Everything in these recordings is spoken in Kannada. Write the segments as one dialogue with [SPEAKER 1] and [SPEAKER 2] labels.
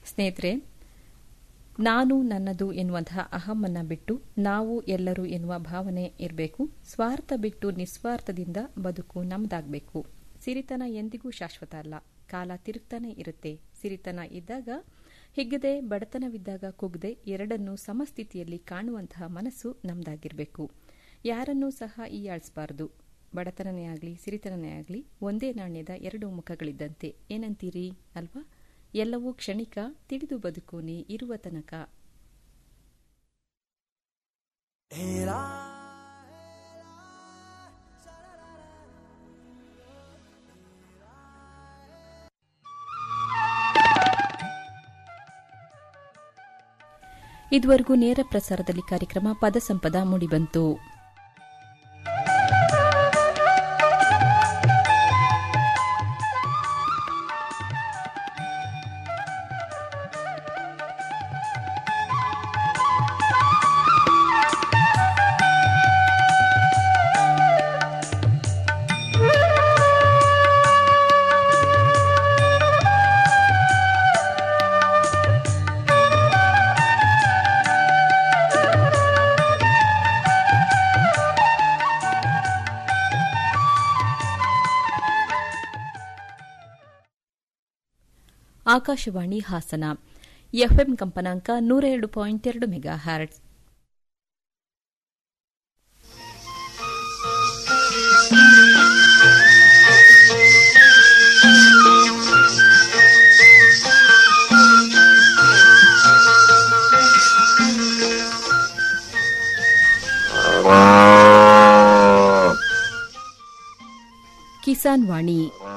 [SPEAKER 1] ಸ್ನೇಹಿತರೆ ನಾನು ನನ್ನದು ಎನ್ನುವಂತಹ ಅಹಮ್ಮನ್ನ ಬಿಟ್ಟು ನಾವು ಎಲ್ಲರೂ ಎನ್ನುವ ಭಾವನೆ ಇರಬೇಕು ಸ್ವಾರ್ಥ ಬಿಟ್ಟು ನಿಸ್ವಾರ್ಥದಿಂದ ಬದುಕು ನಮ್ದಾಗಬೇಕು ಸಿರಿತನ ಎಂದಿಗೂ ಶಾಶ್ವತ ಅಲ್ಲ ಕಾಲ ತಿರುಗ್ತಾನೆ ಇರುತ್ತೆ ಸಿರಿತನ ಇದ್ದಾಗ ಹಿಗ್ಗದೆ ಬಡತನವಿದ್ದಾಗ ಕುಗ್ದೆ ಎರಡನ್ನೂ ಸಮಸ್ಥಿತಿಯಲ್ಲಿ ಕಾಣುವಂತಹ ಮನಸ್ಸು ನಮ್ದಾಗಿರಬೇಕು ಯಾರನ್ನೂ ಸಹ ಈಯಾಳಿಸಬಾರದು ಬಡತನನೇ ಆಗಲಿ ಸಿರಿತನನೇ ಆಗಲಿ ಒಂದೇ ನಾಣ್ಯದ ಎರಡು ಮುಖಗಳಿದ್ದಂತೆ ಏನಂತೀರಿ ಅಲ್ವಾ ಎಲ್ಲವೂ ಕ್ಷಣಿಕ ತಿಳಿದು ಬದುಕು ನೀ ಇರುವ ತನಕ ಇದುವರೆಗೂ ನೇರ ಪ್ರಸಾರದಲ್ಲಿ ಕಾರ್ಯಕ್ರಮ ಪದಸಂಪದ ಮೂಡಿಬಂತು ಆಕಾಶವಾಣಿ ಹಾಸನ ಎಫ್ಎಂ ಕಂಪನಾಂಕ ನೂರ ಎರಡು ಪಾಯಿಂಟ್ ಎರಡು ಮೆಗಾ ಹ್ಯಾರ್ಟ್ಸ್ ಕಿಸಾನ್ ವಾಣಿ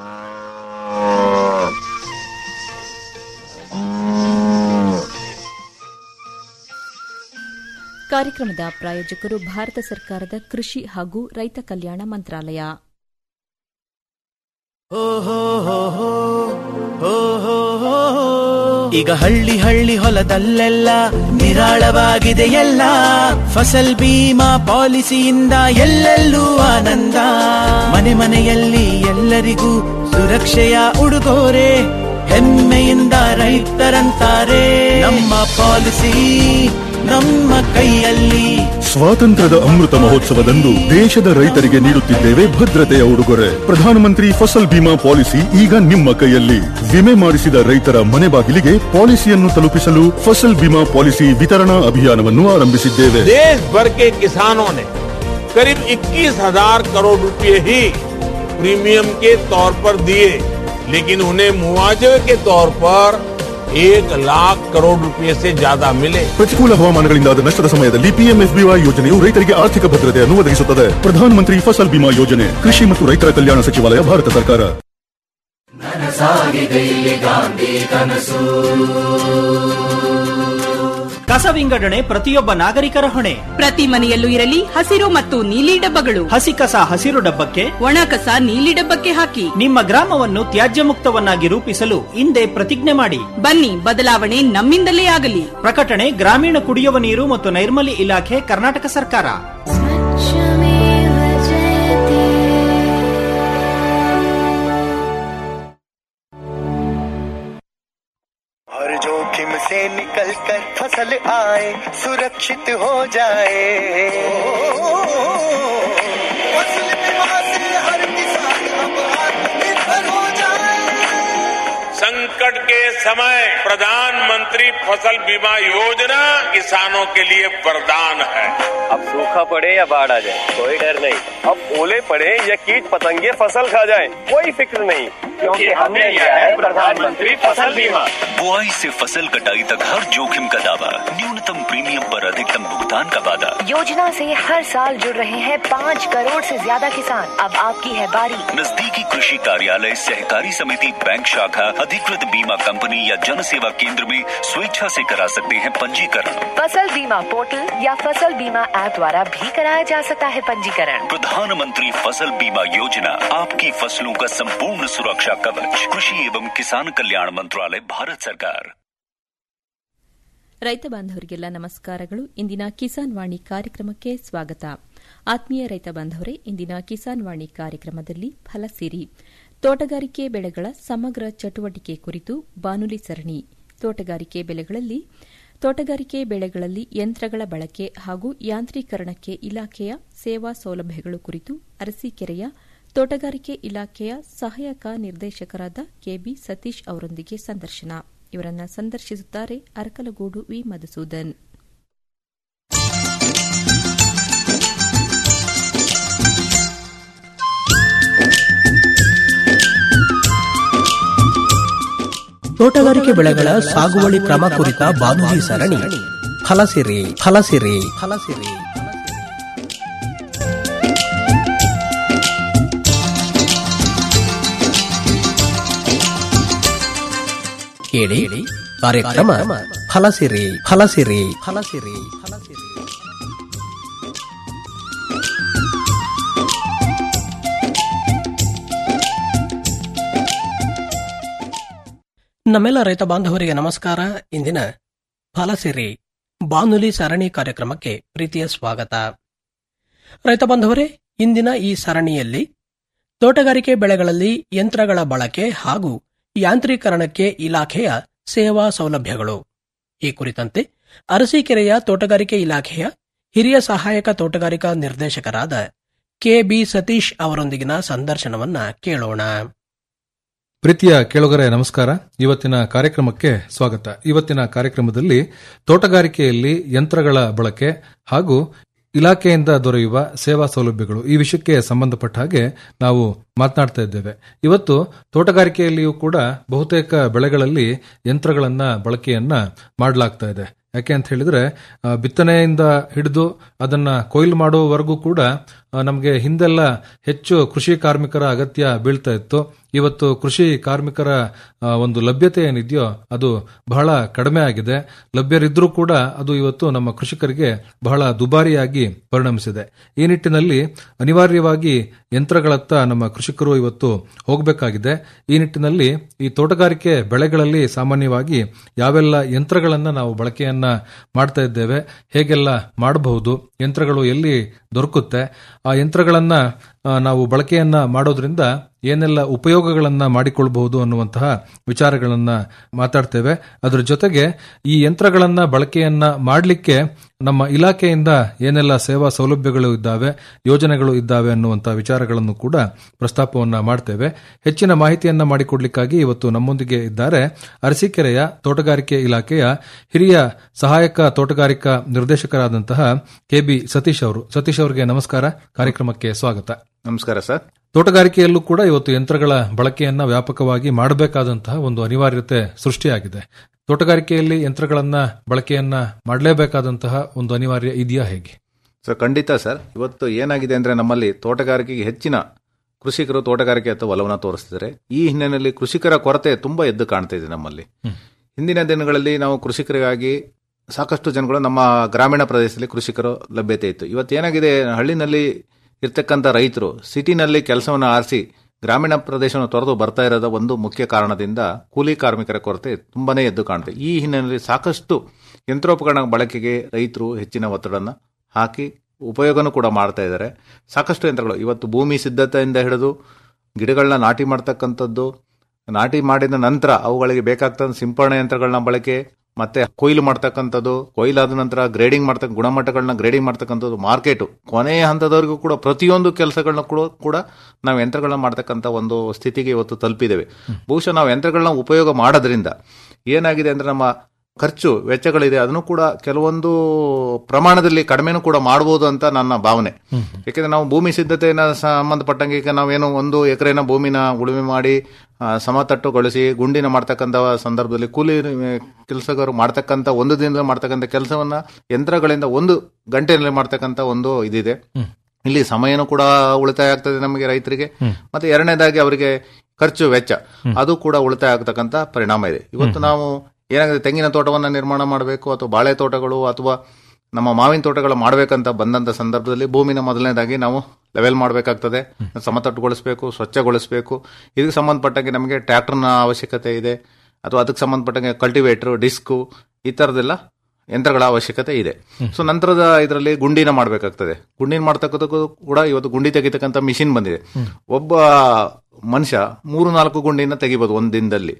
[SPEAKER 1] ಕಾರ್ಯಕ್ರಮದ ಪ್ರಾಯೋಜಕರು ಭಾರತ ಸರ್ಕಾರದ ಕೃಷಿ ಹಾಗೂ ರೈತ ಕಲ್ಯಾಣ ಮಂತ್ರಾಲಯ
[SPEAKER 2] ಈಗ ಹಳ್ಳಿ ಹಳ್ಳಿ ಹೊಲದಲ್ಲೆಲ್ಲ ನಿರಾಳವಾಗಿದೆ ಎಲ್ಲ ಫಸಲ್ ಬೀಮಾ ಪಾಲಿಸಿಯಿಂದ ಎಲ್ಲೆಲ್ಲೂ ಆನಂದ ಮನೆ ಮನೆಯಲ್ಲಿ ಎಲ್ಲರಿಗೂ ಸುರಕ್ಷೆಯ ಉಡುಗೊರೆ ಹೆಮ್ಮೆಯಿಂದ ರೈತರಂತಾರೆ ನಮ್ಮ ಪಾಲಿಸಿ ನಮ್ಮ ಕೈಯಲ್ಲಿ
[SPEAKER 3] ಸ್ವಾತಂತ್ರ್ಯದ ಅಮೃತ ಮಹೋತ್ಸವದಂದು ದೇಶದ ರೈತರಿಗೆ ನೀಡುತ್ತಿದ್ದೇವೆ ಭದ್ರತೆಯ ಉಡುಗೊರೆ ಪ್ರಧಾನಮಂತ್ರಿ ಫಸಲ್ ಬಿಮಾ ಪಾಲಿಸಿ ಈಗ ನಿಮ್ಮ ಕೈಯಲ್ಲಿ ವಿಮೆ ಮಾಡಿಸಿದ ರೈತರ ಮನೆ ಬಾಗಿಲಿಗೆ ಪಾಲಿಸಿಯನ್ನು ತಲುಪಿಸಲು ಫಸಲ್ ಬಿಮಾ ಪಾಲಿಸಿ ವಿತರಣಾ ಅಭಿಯಾನವನ್ನು ಆರಂಭಿಸಿದ್ದೇವೆ
[SPEAKER 4] देश भर के किसानों ने करीब 21,000 करोड़ रुपए ही प्रीमियम के तौर पर दिए लेकिन उन्हें मुआवजे के तौर पर एक लाख करोड़ रुपए से ज्यादा मिले
[SPEAKER 3] ಪ್ರತಿಕೂಲ ಹವಾಮಾನಗಳಿಂದಾದ ನಷ್ಟದ ಸಮಯದಲ್ಲಿ ಪಿಎಂಎಫ್ಬಿವೈ ಯೋಜನೆಯು ರೈತರಿಗೆ ಆರ್ಥಿಕ ಭದ್ರತೆಯನ್ನು ಒದಗಿಸುತ್ತದೆ ಪ್ರಧಾನಮಂತ್ರಿ ಫಸಲ್ ಬಿಮಾ ಯೋಜನೆ ಕೃಷಿ ಮತ್ತು ರೈತರ ಕಲ್ಯಾಣ ಸಚಿವಾಲಯ ಭಾರತ ಸರ್ಕಾರ
[SPEAKER 5] ಕಸ ವಿಂಗಡಣೆ ಪ್ರತಿಯೊಬ್ಬ ನಾಗರಿಕರ ಹೊಣೆ
[SPEAKER 6] ಪ್ರತಿ ಮನೆಯಲ್ಲೂ ಇರಲಿ ಹಸಿರು ಮತ್ತು ನೀಲಿ ಡಬ್ಬಗಳು
[SPEAKER 5] ಹಸಿ ಕಸ ಹಸಿರು ಡಬ್ಬಕ್ಕೆ
[SPEAKER 6] ಒಣ ಕಸ ನೀಲಿ ಡಬ್ಬಕ್ಕೆ ಹಾಕಿ
[SPEAKER 5] ನಿಮ್ಮ ಗ್ರಾಮವನ್ನು ತ್ಯಾಜ್ಯ ಮುಕ್ತವನ್ನಾಗಿ ರೂಪಿಸಲು ಹಿಂದೆ ಪ್ರತಿಜ್ಞೆ ಮಾಡಿ
[SPEAKER 6] ಬನ್ನಿ ಬದಲಾವಣೆ ನಮ್ಮಿಂದಲೇ ಆಗಲಿ
[SPEAKER 5] ಪ್ರಕಟಣೆ ಗ್ರಾಮೀಣ ಕುಡಿಯುವ ನೀರು ಮತ್ತು ನೈರ್ಮಲ್ಯ ಇಲಾಖೆ ಕರ್ನಾಟಕ ಸರ್ಕಾರ
[SPEAKER 7] स्वच्छमेव जयते
[SPEAKER 2] हर जोखिम से निकल कर फसल आए सुरक्षित हो जाए फसल बीमा से हर किसान अब आत्मनिर्भर हो जाए
[SPEAKER 4] संकट के समय प्रधानमंत्री फसल बीमा योजना किसानों के लिए वरदान है
[SPEAKER 8] अब सूखा पड़े या बाढ़ आ जाए कोई डर नहीं अब ओले पड़े या कीट पतंगे फसल खा जाए कोई फिक्र नहीं क्योंकि हमने लिया है प्रधानमंत्री फसल बीमा
[SPEAKER 9] बुआई से फसल कटाई तक हर जोखिम का दावा न्यूनतम प्रीमियम पर अधिकतम भुगतान का वादा
[SPEAKER 10] योजना से हर साल जुड़ रहे हैं पाँच करोड़ से ज्यादा किसान अब आपकी है बारी
[SPEAKER 9] नजदीकी कृषि कार्यालय सहकारी समिति बैंक शाखा अधिकृत बीमा कंपनी या जन सेवा केंद्र में स्वेच्छा से करा सकते हैं पंजीकरण
[SPEAKER 10] फसल बीमा पोर्टल या फसल बीमा ऐप द्वारा भी कराया जा सकता है पंजीकरण
[SPEAKER 9] प्रधानमंत्री फसल बीमा योजना आपकी फसलों का संपूर्ण सुरक्षा कवच कृषि एवं किसान कल्याण मंत्रालय भारत सरकार
[SPEAKER 1] ರೈತ ಬಾಂಧವರಿಗೆಲ್ಲ ನಮಸ್ಕಾರಗಳು ಇಂದಿನ ಕಿಸಾನ್ ವಾಣಿ ಕಾರ್ಯಕ್ರಮಕ್ಕೆ ಸ್ವಾಗತ ಆತ್ಮೀಯ ರೈತ ಬಾಂಧವರೇ ಇಂದಿನ ಕಿಸಾನ್ ವಾಣಿ ಕಾರ್ಯಕ್ರಮದಲ್ಲಿ ಫಲಸಿರಿ ತೋಟಗಾರಿಕೆ ಬೆಳೆಗಳ ಸಮಗ್ರ ಚಟುವಟಿಕೆ ಕುರಿತು ಬಾನುಲಿ ಸರಣಿ ತೋಟಗಾರಿಕೆ ಬೆಳೆಗಳಲ್ಲಿ ತೋಟಗಾರಿಕೆ ಬೆಳೆಗಳಲ್ಲಿ ಯಂತ್ರಗಳ ಬಳಕೆ ಹಾಗೂ ಯಾಂತ್ರೀಕರಣಕ್ಕೆ ಇಲಾಖೆಯ ಸೇವಾ ಸೌಲಭ್ಯಗಳು ಕುರಿತು ಅರಸೀಕೆರೆಯ ತೋಟಗಾರಿಕೆ ಇಲಾಖೆಯ ಸಹಾಯಕ ನಿರ್ದೇಶಕರಾದ ಕೆಬಿ ಸತೀಶ್ ಅವರೊಂದಿಗೆ ಸಂದರ್ಶನ ಇವರನ್ನ ಸಂದರ್ಶಿಸುತ್ತಾರೆ ಅರಕಲಗೂಡು ವಿ ಮಧುಸೂದನ್
[SPEAKER 11] ತೋಟಗಾರಿಕೆ ಬೆಳೆಗಳ ಸಾಗುವಳಿ ಕ್ರಮ ಕುರಿತ ಬಾನುಲಿ ಸರಣಿ ಫಲಸಿರಿ ಫಲಸಿರಿ ಫಲಸಿರಿ ಕೇಳಿ ಕಾರ್ಯಕ್ರಮ ಫಲಸಿರಿ ಫಲಸಿರಿ ಫಲಸಿರಿ ಫಲಸಿರಿ ನಮ್ಮೆಲ್ಲ ರೈತ ಬಾಂಧವರಿಗೆ ನಮಸ್ಕಾರ ಇಂದಿನ ಫಲಸಿರಿ ಬಾನುಲಿ ಸರಣಿ ಕಾರ್ಯಕ್ರಮಕ್ಕೆ ಪ್ರೀತಿಯ ಸ್ವಾಗತ ರೈತ ಬಾಂಧವರೇ ಇಂದಿನ ಈ ಸರಣಿಯಲ್ಲಿ ತೋಟಗಾರಿಕೆ ಬೆಳೆಗಳಲ್ಲಿ ಯಂತ್ರಗಳ ಬಳಕೆ ಹಾಗೂ ಯಾಂತ್ರೀಕರಣಕ್ಕೆ ಇಲಾಖೆಯ ಸೇವಾ ಸೌಲಭ್ಯಗಳು ಈ ಕುರಿತಂತೆ ಅರಸೀಕೆರೆಯ ತೋಟಗಾರಿಕೆ ಇಲಾಖೆಯ ಹಿರಿಯ ಸಹಾಯಕ ತೋಟಗಾರಿಕಾ ನಿರ್ದೇಶಕರಾದ ಕೆಬಿ ಸತೀಶ್ ಅವರೊಂದಿಗಿನ ಸಂದರ್ಶನವನ್ನ ಕೇಳೋಣ
[SPEAKER 12] ಪ್ರೀತಿಯ ಕೇಳುಗರೆ ನಮಸ್ಕಾರ ಇವತ್ತಿನ ಕಾರ್ಯಕ್ರಮಕ್ಕೆ ಸ್ವಾಗತ ಇವತ್ತಿನ ಕಾರ್ಯಕ್ರಮದಲ್ಲಿ ತೋಟಗಾರಿಕೆಯಲ್ಲಿ ಯಂತ್ರಗಳ ಬಳಕೆ ಹಾಗೂ ಇಲಾಖೆಯಿಂದ ದೊರೆಯುವ ಸೇವಾ ಸೌಲಭ್ಯಗಳು ಈ ವಿಷಯಕ್ಕೆ ಸಂಬಂಧಪಟ್ಟ ಹಾಗೆ ನಾವು ಮಾತನಾಡ್ತಾ ಇದ್ದೇವೆ ಇವತ್ತು ತೋಟಗಾರಿಕೆಯಲ್ಲಿಯೂ ಕೂಡ ಬಹುತೇಕ ಬೆಳೆಗಳಲ್ಲಿ ಯಂತ್ರಗಳನ್ನ ಬಳಕೆಯನ್ನ ಮಾಡಲಾಗ್ತಾ ಇದೆ ಯಾಕೆ ಅಂತ ಹೇಳಿದ್ರೆ ಆ, ಬಿತ್ತನೆಯಿಂದ ಹಿಡಿದು ಅದನ್ನ ಕೊಯ್ಲು ಮಾಡುವವರೆಗೂ ಕೂಡ ನಮಗೆ ಹಿಂದೆಲ್ಲ ಹೆಚ್ಚು ಕೃಷಿ ಕಾರ್ಮಿಕರ ಅಗತ್ಯ ಬೀಳ್ತಾ ಇತ್ತು ಇವತ್ತು ಕೃಷಿ ಕಾರ್ಮಿಕರ ಆ, ಒಂದು ಲಭ್ಯತೆ ಏನಿದೆಯೋ ಅದು ಬಹಳ ಕಡಿಮೆ ಆಗಿದೆ ಲಭ್ಯರಿದ್ರೂ ಕೂಡ ಅದು ಇವತ್ತು ನಮ್ಮ ಕೃಷಿಕರಿಗೆ ಬಹಳ ದುಬಾರಿಯಾಗಿ ಪರಿಣಮಿಸಿದೆ ಈ ನಿಟ್ಟಿನಲ್ಲಿ ಅನಿವಾರ್ಯವಾಗಿ ಯಂತ್ರಗಳತ್ತ ನಮ್ಮ ಕೃಷಿಕರು ಇವತ್ತು ಹೋಗಬೇಕಾಗಿದೆ ಈ ನಿಟ್ಟಿನಲ್ಲಿ ಈ ತೋಟಗಾರಿಕೆ ಬೆಳೆಗಳಲ್ಲಿ ಸಾಮಾನ್ಯವಾಗಿ ಯಾವೆಲ್ಲ ಯಂತ್ರಗಳನ್ನ ನಾವು ಬಳಕೆಯನ್ನ ಮಾಡ್ತಾ ಇದ್ದೇವೆ ಹೇಗೆಲ್ಲ ಮಾಡಬಹುದು ಯಂತ್ರಗಳು ಎಲ್ಲಿ ದೊರಕುತ್ತೆ ಆ ಯಂತ್ರಗಳನ್ನ ಆ, ನಾವು ಬಳಕೆಯನ್ನ ಮಾಡೋದ್ರಿಂದ ಏನೆಲ್ಲ ಉಪಯೋಗಗಳನ್ನ ಮಾಡಿಕೊಳ್ಬಹುದು ಅನ್ನುವಂತಹ ವಿಚಾರಗಳನ್ನ ಮಾತಾಡ್ತೇವೆ ಅದರ ಜೊತೆಗೆ ಈ ಯಂತ್ರಗಳನ್ನ ಬಳಕೆಯನ್ನ ಮಾಡಲಿಕ್ಕೆ ನಮ್ಮ ಇಲಾಖೆಯಿಂದ ಏನೆಲ್ಲ ಸೇವಾ ಸೌಲಭ್ಯಗಳು ಇದ್ದಾವೆ ಯೋಜನೆಗಳು ಇದ್ದಾವೆ ಅನ್ನುವಂತಹ ವಿಚಾರಗಳನ್ನು ಕೂಡ ಪ್ರಸ್ತಾಪವನ್ನ ಮಾಡ್ತೇವೆ ಹೆಚ್ಚಿನ ಮಾಹಿತಿಯನ್ನ ಮಾಡಿಕೊಡ್ಲಿಕ್ಕಾಗಿ ಇವತ್ತು ನಮ್ಮೊಂದಿಗೆ ಇದ್ದಾರೆ ಅರಸೀಕೆರೆಯ ತೋಟಗಾರಿಕೆ ಇಲಾಖೆಯ ಹಿರಿಯ ಸಹಾಯಕ ತೋಟಗಾರಿಕಾ ನಿರ್ದೇಶಕರಾದಂತಹ ಕೆಬಿ ಸತೀಶ್ ಅವರು ಸತೀಶ್ ಅವರಿಗೆ ನಮಸ್ಕಾರ ಕಾರ್ಯಕ್ರಮಕ್ಕೆ ಸ್ವಾಗತ
[SPEAKER 13] ನಮಸ್ಕಾರ ಸರ್
[SPEAKER 12] ತೋಟಗಾರಿಕೆಯಲ್ಲೂ ಕೂಡ ಇವತ್ತು ಯಂತ್ರಗಳ ಬಳಕೆಯನ್ನ ವ್ಯಾಪಕವಾಗಿ ಮಾಡಬೇಕಾದಂತಹ ಒಂದು ಅನಿವಾರ್ಯತೆ ಸೃಷ್ಟಿಯಾಗಿದೆ ತೋಟಗಾರಿಕೆಯಲ್ಲಿ ಯಂತ್ರಗಳನ್ನ ಬಳಕೆಯನ್ನ ಮಾಡಲೇಬೇಕಾದಂತಹ ಒಂದು ಅನಿವಾರ್ಯ ಇದೆಯಾ ಹೇಗೆ
[SPEAKER 13] ಸರ್ ಖಂಡಿತ ಸರ್ ಇವತ್ತು ಏನಾಗಿದೆ ಅಂದ್ರೆ ನಮ್ಮಲ್ಲಿ ತೋಟಗಾರಿಕೆಗೆ ಹೆಚ್ಚಿನ ಕೃಷಿಕರು ತೋಟಗಾರಿಕೆ ಅಥವಾ ಒಲವನ್ನ ತೋರಿಸ್ತಿದ್ದಾರೆ ಈ ಹಿನ್ನೆಲೆಯಲ್ಲಿ ಕೃಷಿಕರ ಕೊರತೆ ತುಂಬಾ ಎದ್ದು ಕಾಣ್ತಾ ಇದೆ ನಮ್ಮಲ್ಲಿ ಹಿಂದಿನ ದಿನಗಳಲ್ಲಿ ನಾವು ಕೃಷಿಕರಿಗಾಗಿ ಸಾಕಷ್ಟು ಜನಗಳು ನಮ್ಮ ಗ್ರಾಮೀಣ ಪ್ರದೇಶದಲ್ಲಿ ಕೃಷಿಕರು ಲಭ್ಯತೆ ಇತ್ತು ಇವತ್ತು ಏನಾಗಿದೆ ಹಳ್ಳಿನಲ್ಲಿ ಇರ್ತಕ್ಕಂಥ ರೈತರು ಸಿಟಿನಲ್ಲಿ ಕೆಲಸವನ್ನು ಆರಿಸಿ ಗ್ರಾಮೀಣ ಪ್ರದೇಶವನ್ನು ತೊರೆದು ಬರ್ತಾ ಇರೋದ ಒಂದು ಮುಖ್ಯ ಕಾರಣದಿಂದ ಕೂಲಿ ಕಾರ್ಮಿಕರ ಕೊರತೆ ತುಂಬಾನೇ ಎದ್ದು ಕಾಣುತ್ತೆ ಈ ಹಿನ್ನೆಲೆಯಲ್ಲಿ ಸಾಕಷ್ಟು ಯಂತ್ರೋಪಕರಣ ಬಳಕೆಗೆ ರೈತರು ಹೆಚ್ಚಿನ ಒತ್ತಡವನ್ನು ಹಾಕಿ ಉಪಯೋಗನೂ ಕೂಡ ಮಾಡ್ತಾ ಇದ್ದಾರೆ ಸಾಕಷ್ಟು ಯಂತ್ರಗಳು ಇವತ್ತು ಭೂಮಿ ಸಿದ್ಧತೆಯಿಂದ ಹಿಡಿದು ಗಿಡಗಳನ್ನ ನಾಟಿ ಮಾಡ್ತಕ್ಕಂಥದ್ದು ನಾಟಿ ಮಾಡಿದ ನಂತರ ಅವುಗಳಿಗೆ ಬೇಕಾಗ್ತಂತ ಸಿಂಪರಣೆ ಯಂತ್ರಗಳನ್ನ ಬಳಕೆ ಮತ್ತೆ ಕೊಯ್ಲು ಮಾಡ್ತಕ್ಕಂಥದ್ದು ಕೊಯ್ಲಾದ ನಂತರ ಗ್ರೇಡಿಂಗ್ ಮಾಡ್ತಕ್ಕ ಗುಣಮಟ್ಟಗಳನ್ನ ಗ್ರೇಡಿಂಗ್ ಮಾಡ್ತಕ್ಕಂಥದ್ದು ಮಾರ್ಕೆಟು ಕೊನೆಯ ಹಂತದವರೆಗೂ ಕೂಡ ಪ್ರತಿಯೊಂದು ಕೆಲಸಗಳನ್ನ ಕೂಡ ಕೂಡ ನಾವು ಯಂತ್ರಗಳನ್ನ ಮಾಡ್ತಕ್ಕಂಥ ಒಂದು ಸ್ಥಿತಿಗೆ ಇವತ್ತು ತಲುಪಿದ್ದೇವೆ ಬಹುಶಃ ನಾವು ಯಂತ್ರಗಳನ್ನ ಉಪಯೋಗ ಮಾಡೋದ್ರಿಂದ ಏನಾಗಿದೆ ಅಂದ್ರೆ ನಮ್ಮ ಖರ್ಚು ವೆಚ್ಚಗಳಿದೆ ಅದನ್ನು ಕೂಡ ಕೆಲವೊಂದು ಪ್ರಮಾಣದಲ್ಲಿ ಕಡಿಮೆನೂ ಕೂಡ ಮಾಡಬಹುದು ಅಂತ ನನ್ನ ಭಾವನೆ ಯಾಕೆಂದ್ರೆ ನಾವು ಭೂಮಿ ಸಿದ್ಧತೆಯನ್ನ ಸಂಬಂಧಪಟ್ಟಂಗೆ ಈಗ ನಾವೇನು ಒಂದು ಎಕರೆನ ಭೂಮಿನ ಉಳುಮೆ ಮಾಡಿ ಆ, ಸಮತಟ್ಟುಗೊಳಿಸಿ ಗುಂಡಿನ ಮಾಡ್ತಕ್ಕಂಥ ಸಂದರ್ಭದಲ್ಲಿ ಕೂಲಿ ಕೆಲಸಗಾರರು ಮಾಡ್ತಕ್ಕಂಥ ಒಂದು ದಿನದಲ್ಲಿ ಮಾಡ್ತಕ್ಕಂಥ ಕೆಲಸವನ್ನ ಯಂತ್ರಗಳಿಂದ ಒಂದು ಗಂಟೆಯಲ್ಲಿ ಮಾಡ್ತಕ್ಕಂಥ ಒಂದು ಇದಿದೆ ಇಲ್ಲಿ ಸಮಯನೂ ಕೂಡ ಉಳಿತಾಯ ಆಗ್ತದೆ ನಮಗೆ ರೈತರಿಗೆ ಮತ್ತೆ ಎರಡನೇದಾಗಿ ಅವರಿಗೆ ಖರ್ಚು ವೆಚ್ಚ ಅದು ಕೂಡ ಉಳಿತಾಯ ಆಗ್ತಕ್ಕಂಥ ಪರಿಣಾಮ ಇದೆ ಇವತ್ತು ನಾವು ಏನಾಗಿದೆ ತೆಂಗಿನ ತೋಟವನ್ನ ನಿರ್ಮಾಣ ಮಾಡಬೇಕು ಅಥವಾ ಬಾಳೆ ತೋಟಗಳು ಅಥವಾ ನಮ್ಮ ಮಾವಿನ ತೋಟಗಳು ಮಾಡಬೇಕಂತ ಬಂದಂತ ಸಂದರ್ಭದಲ್ಲಿ ಭೂಮಿನ ಮೊದಲನೇದಾಗಿ ನಾವು ಲೆವೆಲ್ ಮಾಡಬೇಕಾಗ್ತದೆ ಸಮತಟ್ಟುಗೊಳಿಸಬೇಕು ಸ್ವಚ್ಛಗೊಳಿಸಬೇಕು ಇದಕ್ಕೆ ಸಂಬಂಧಪಟ್ಟಂಗೆ ನಮಗೆ ಟ್ರ್ಯಾಕ್ಟರ್ನ ಅವಶ್ಯಕತೆ ಇದೆ ಅಥವಾ ಅದಕ್ಕೆ ಸಂಬಂಧಪಟ್ಟಂಗೆ ಕಲ್ಟಿವೇಟರ್ ಡಿಸ್ಕು ಈ ಥರದ್ದೆಲ್ಲ ಯಂತ್ರಗಳ ಅವಶ್ಯಕತೆ ಇದೆ ಸೊ ನಂತರದ ಇದರಲ್ಲಿ ಗುಂಡಿನ ಮಾಡಬೇಕಾಗ್ತದೆ ಗುಂಡಿನ ಮಾಡ್ತಕ್ಕಂಥದ್ದು ಕೂಡ ಇವತ್ತು ಗುಂಡಿ ತೆಗಿತಕ್ಕಂಥ ಮಿಷಿನ್ ಬಂದಿದೆ ಒಬ್ಬ ಮನುಷ್ಯ ಮೂರು ನಾಲ್ಕು ಗುಂಡಿನ ತೆಗಿಬಹುದು ಒಂದ್ ದಿನದಲ್ಲಿ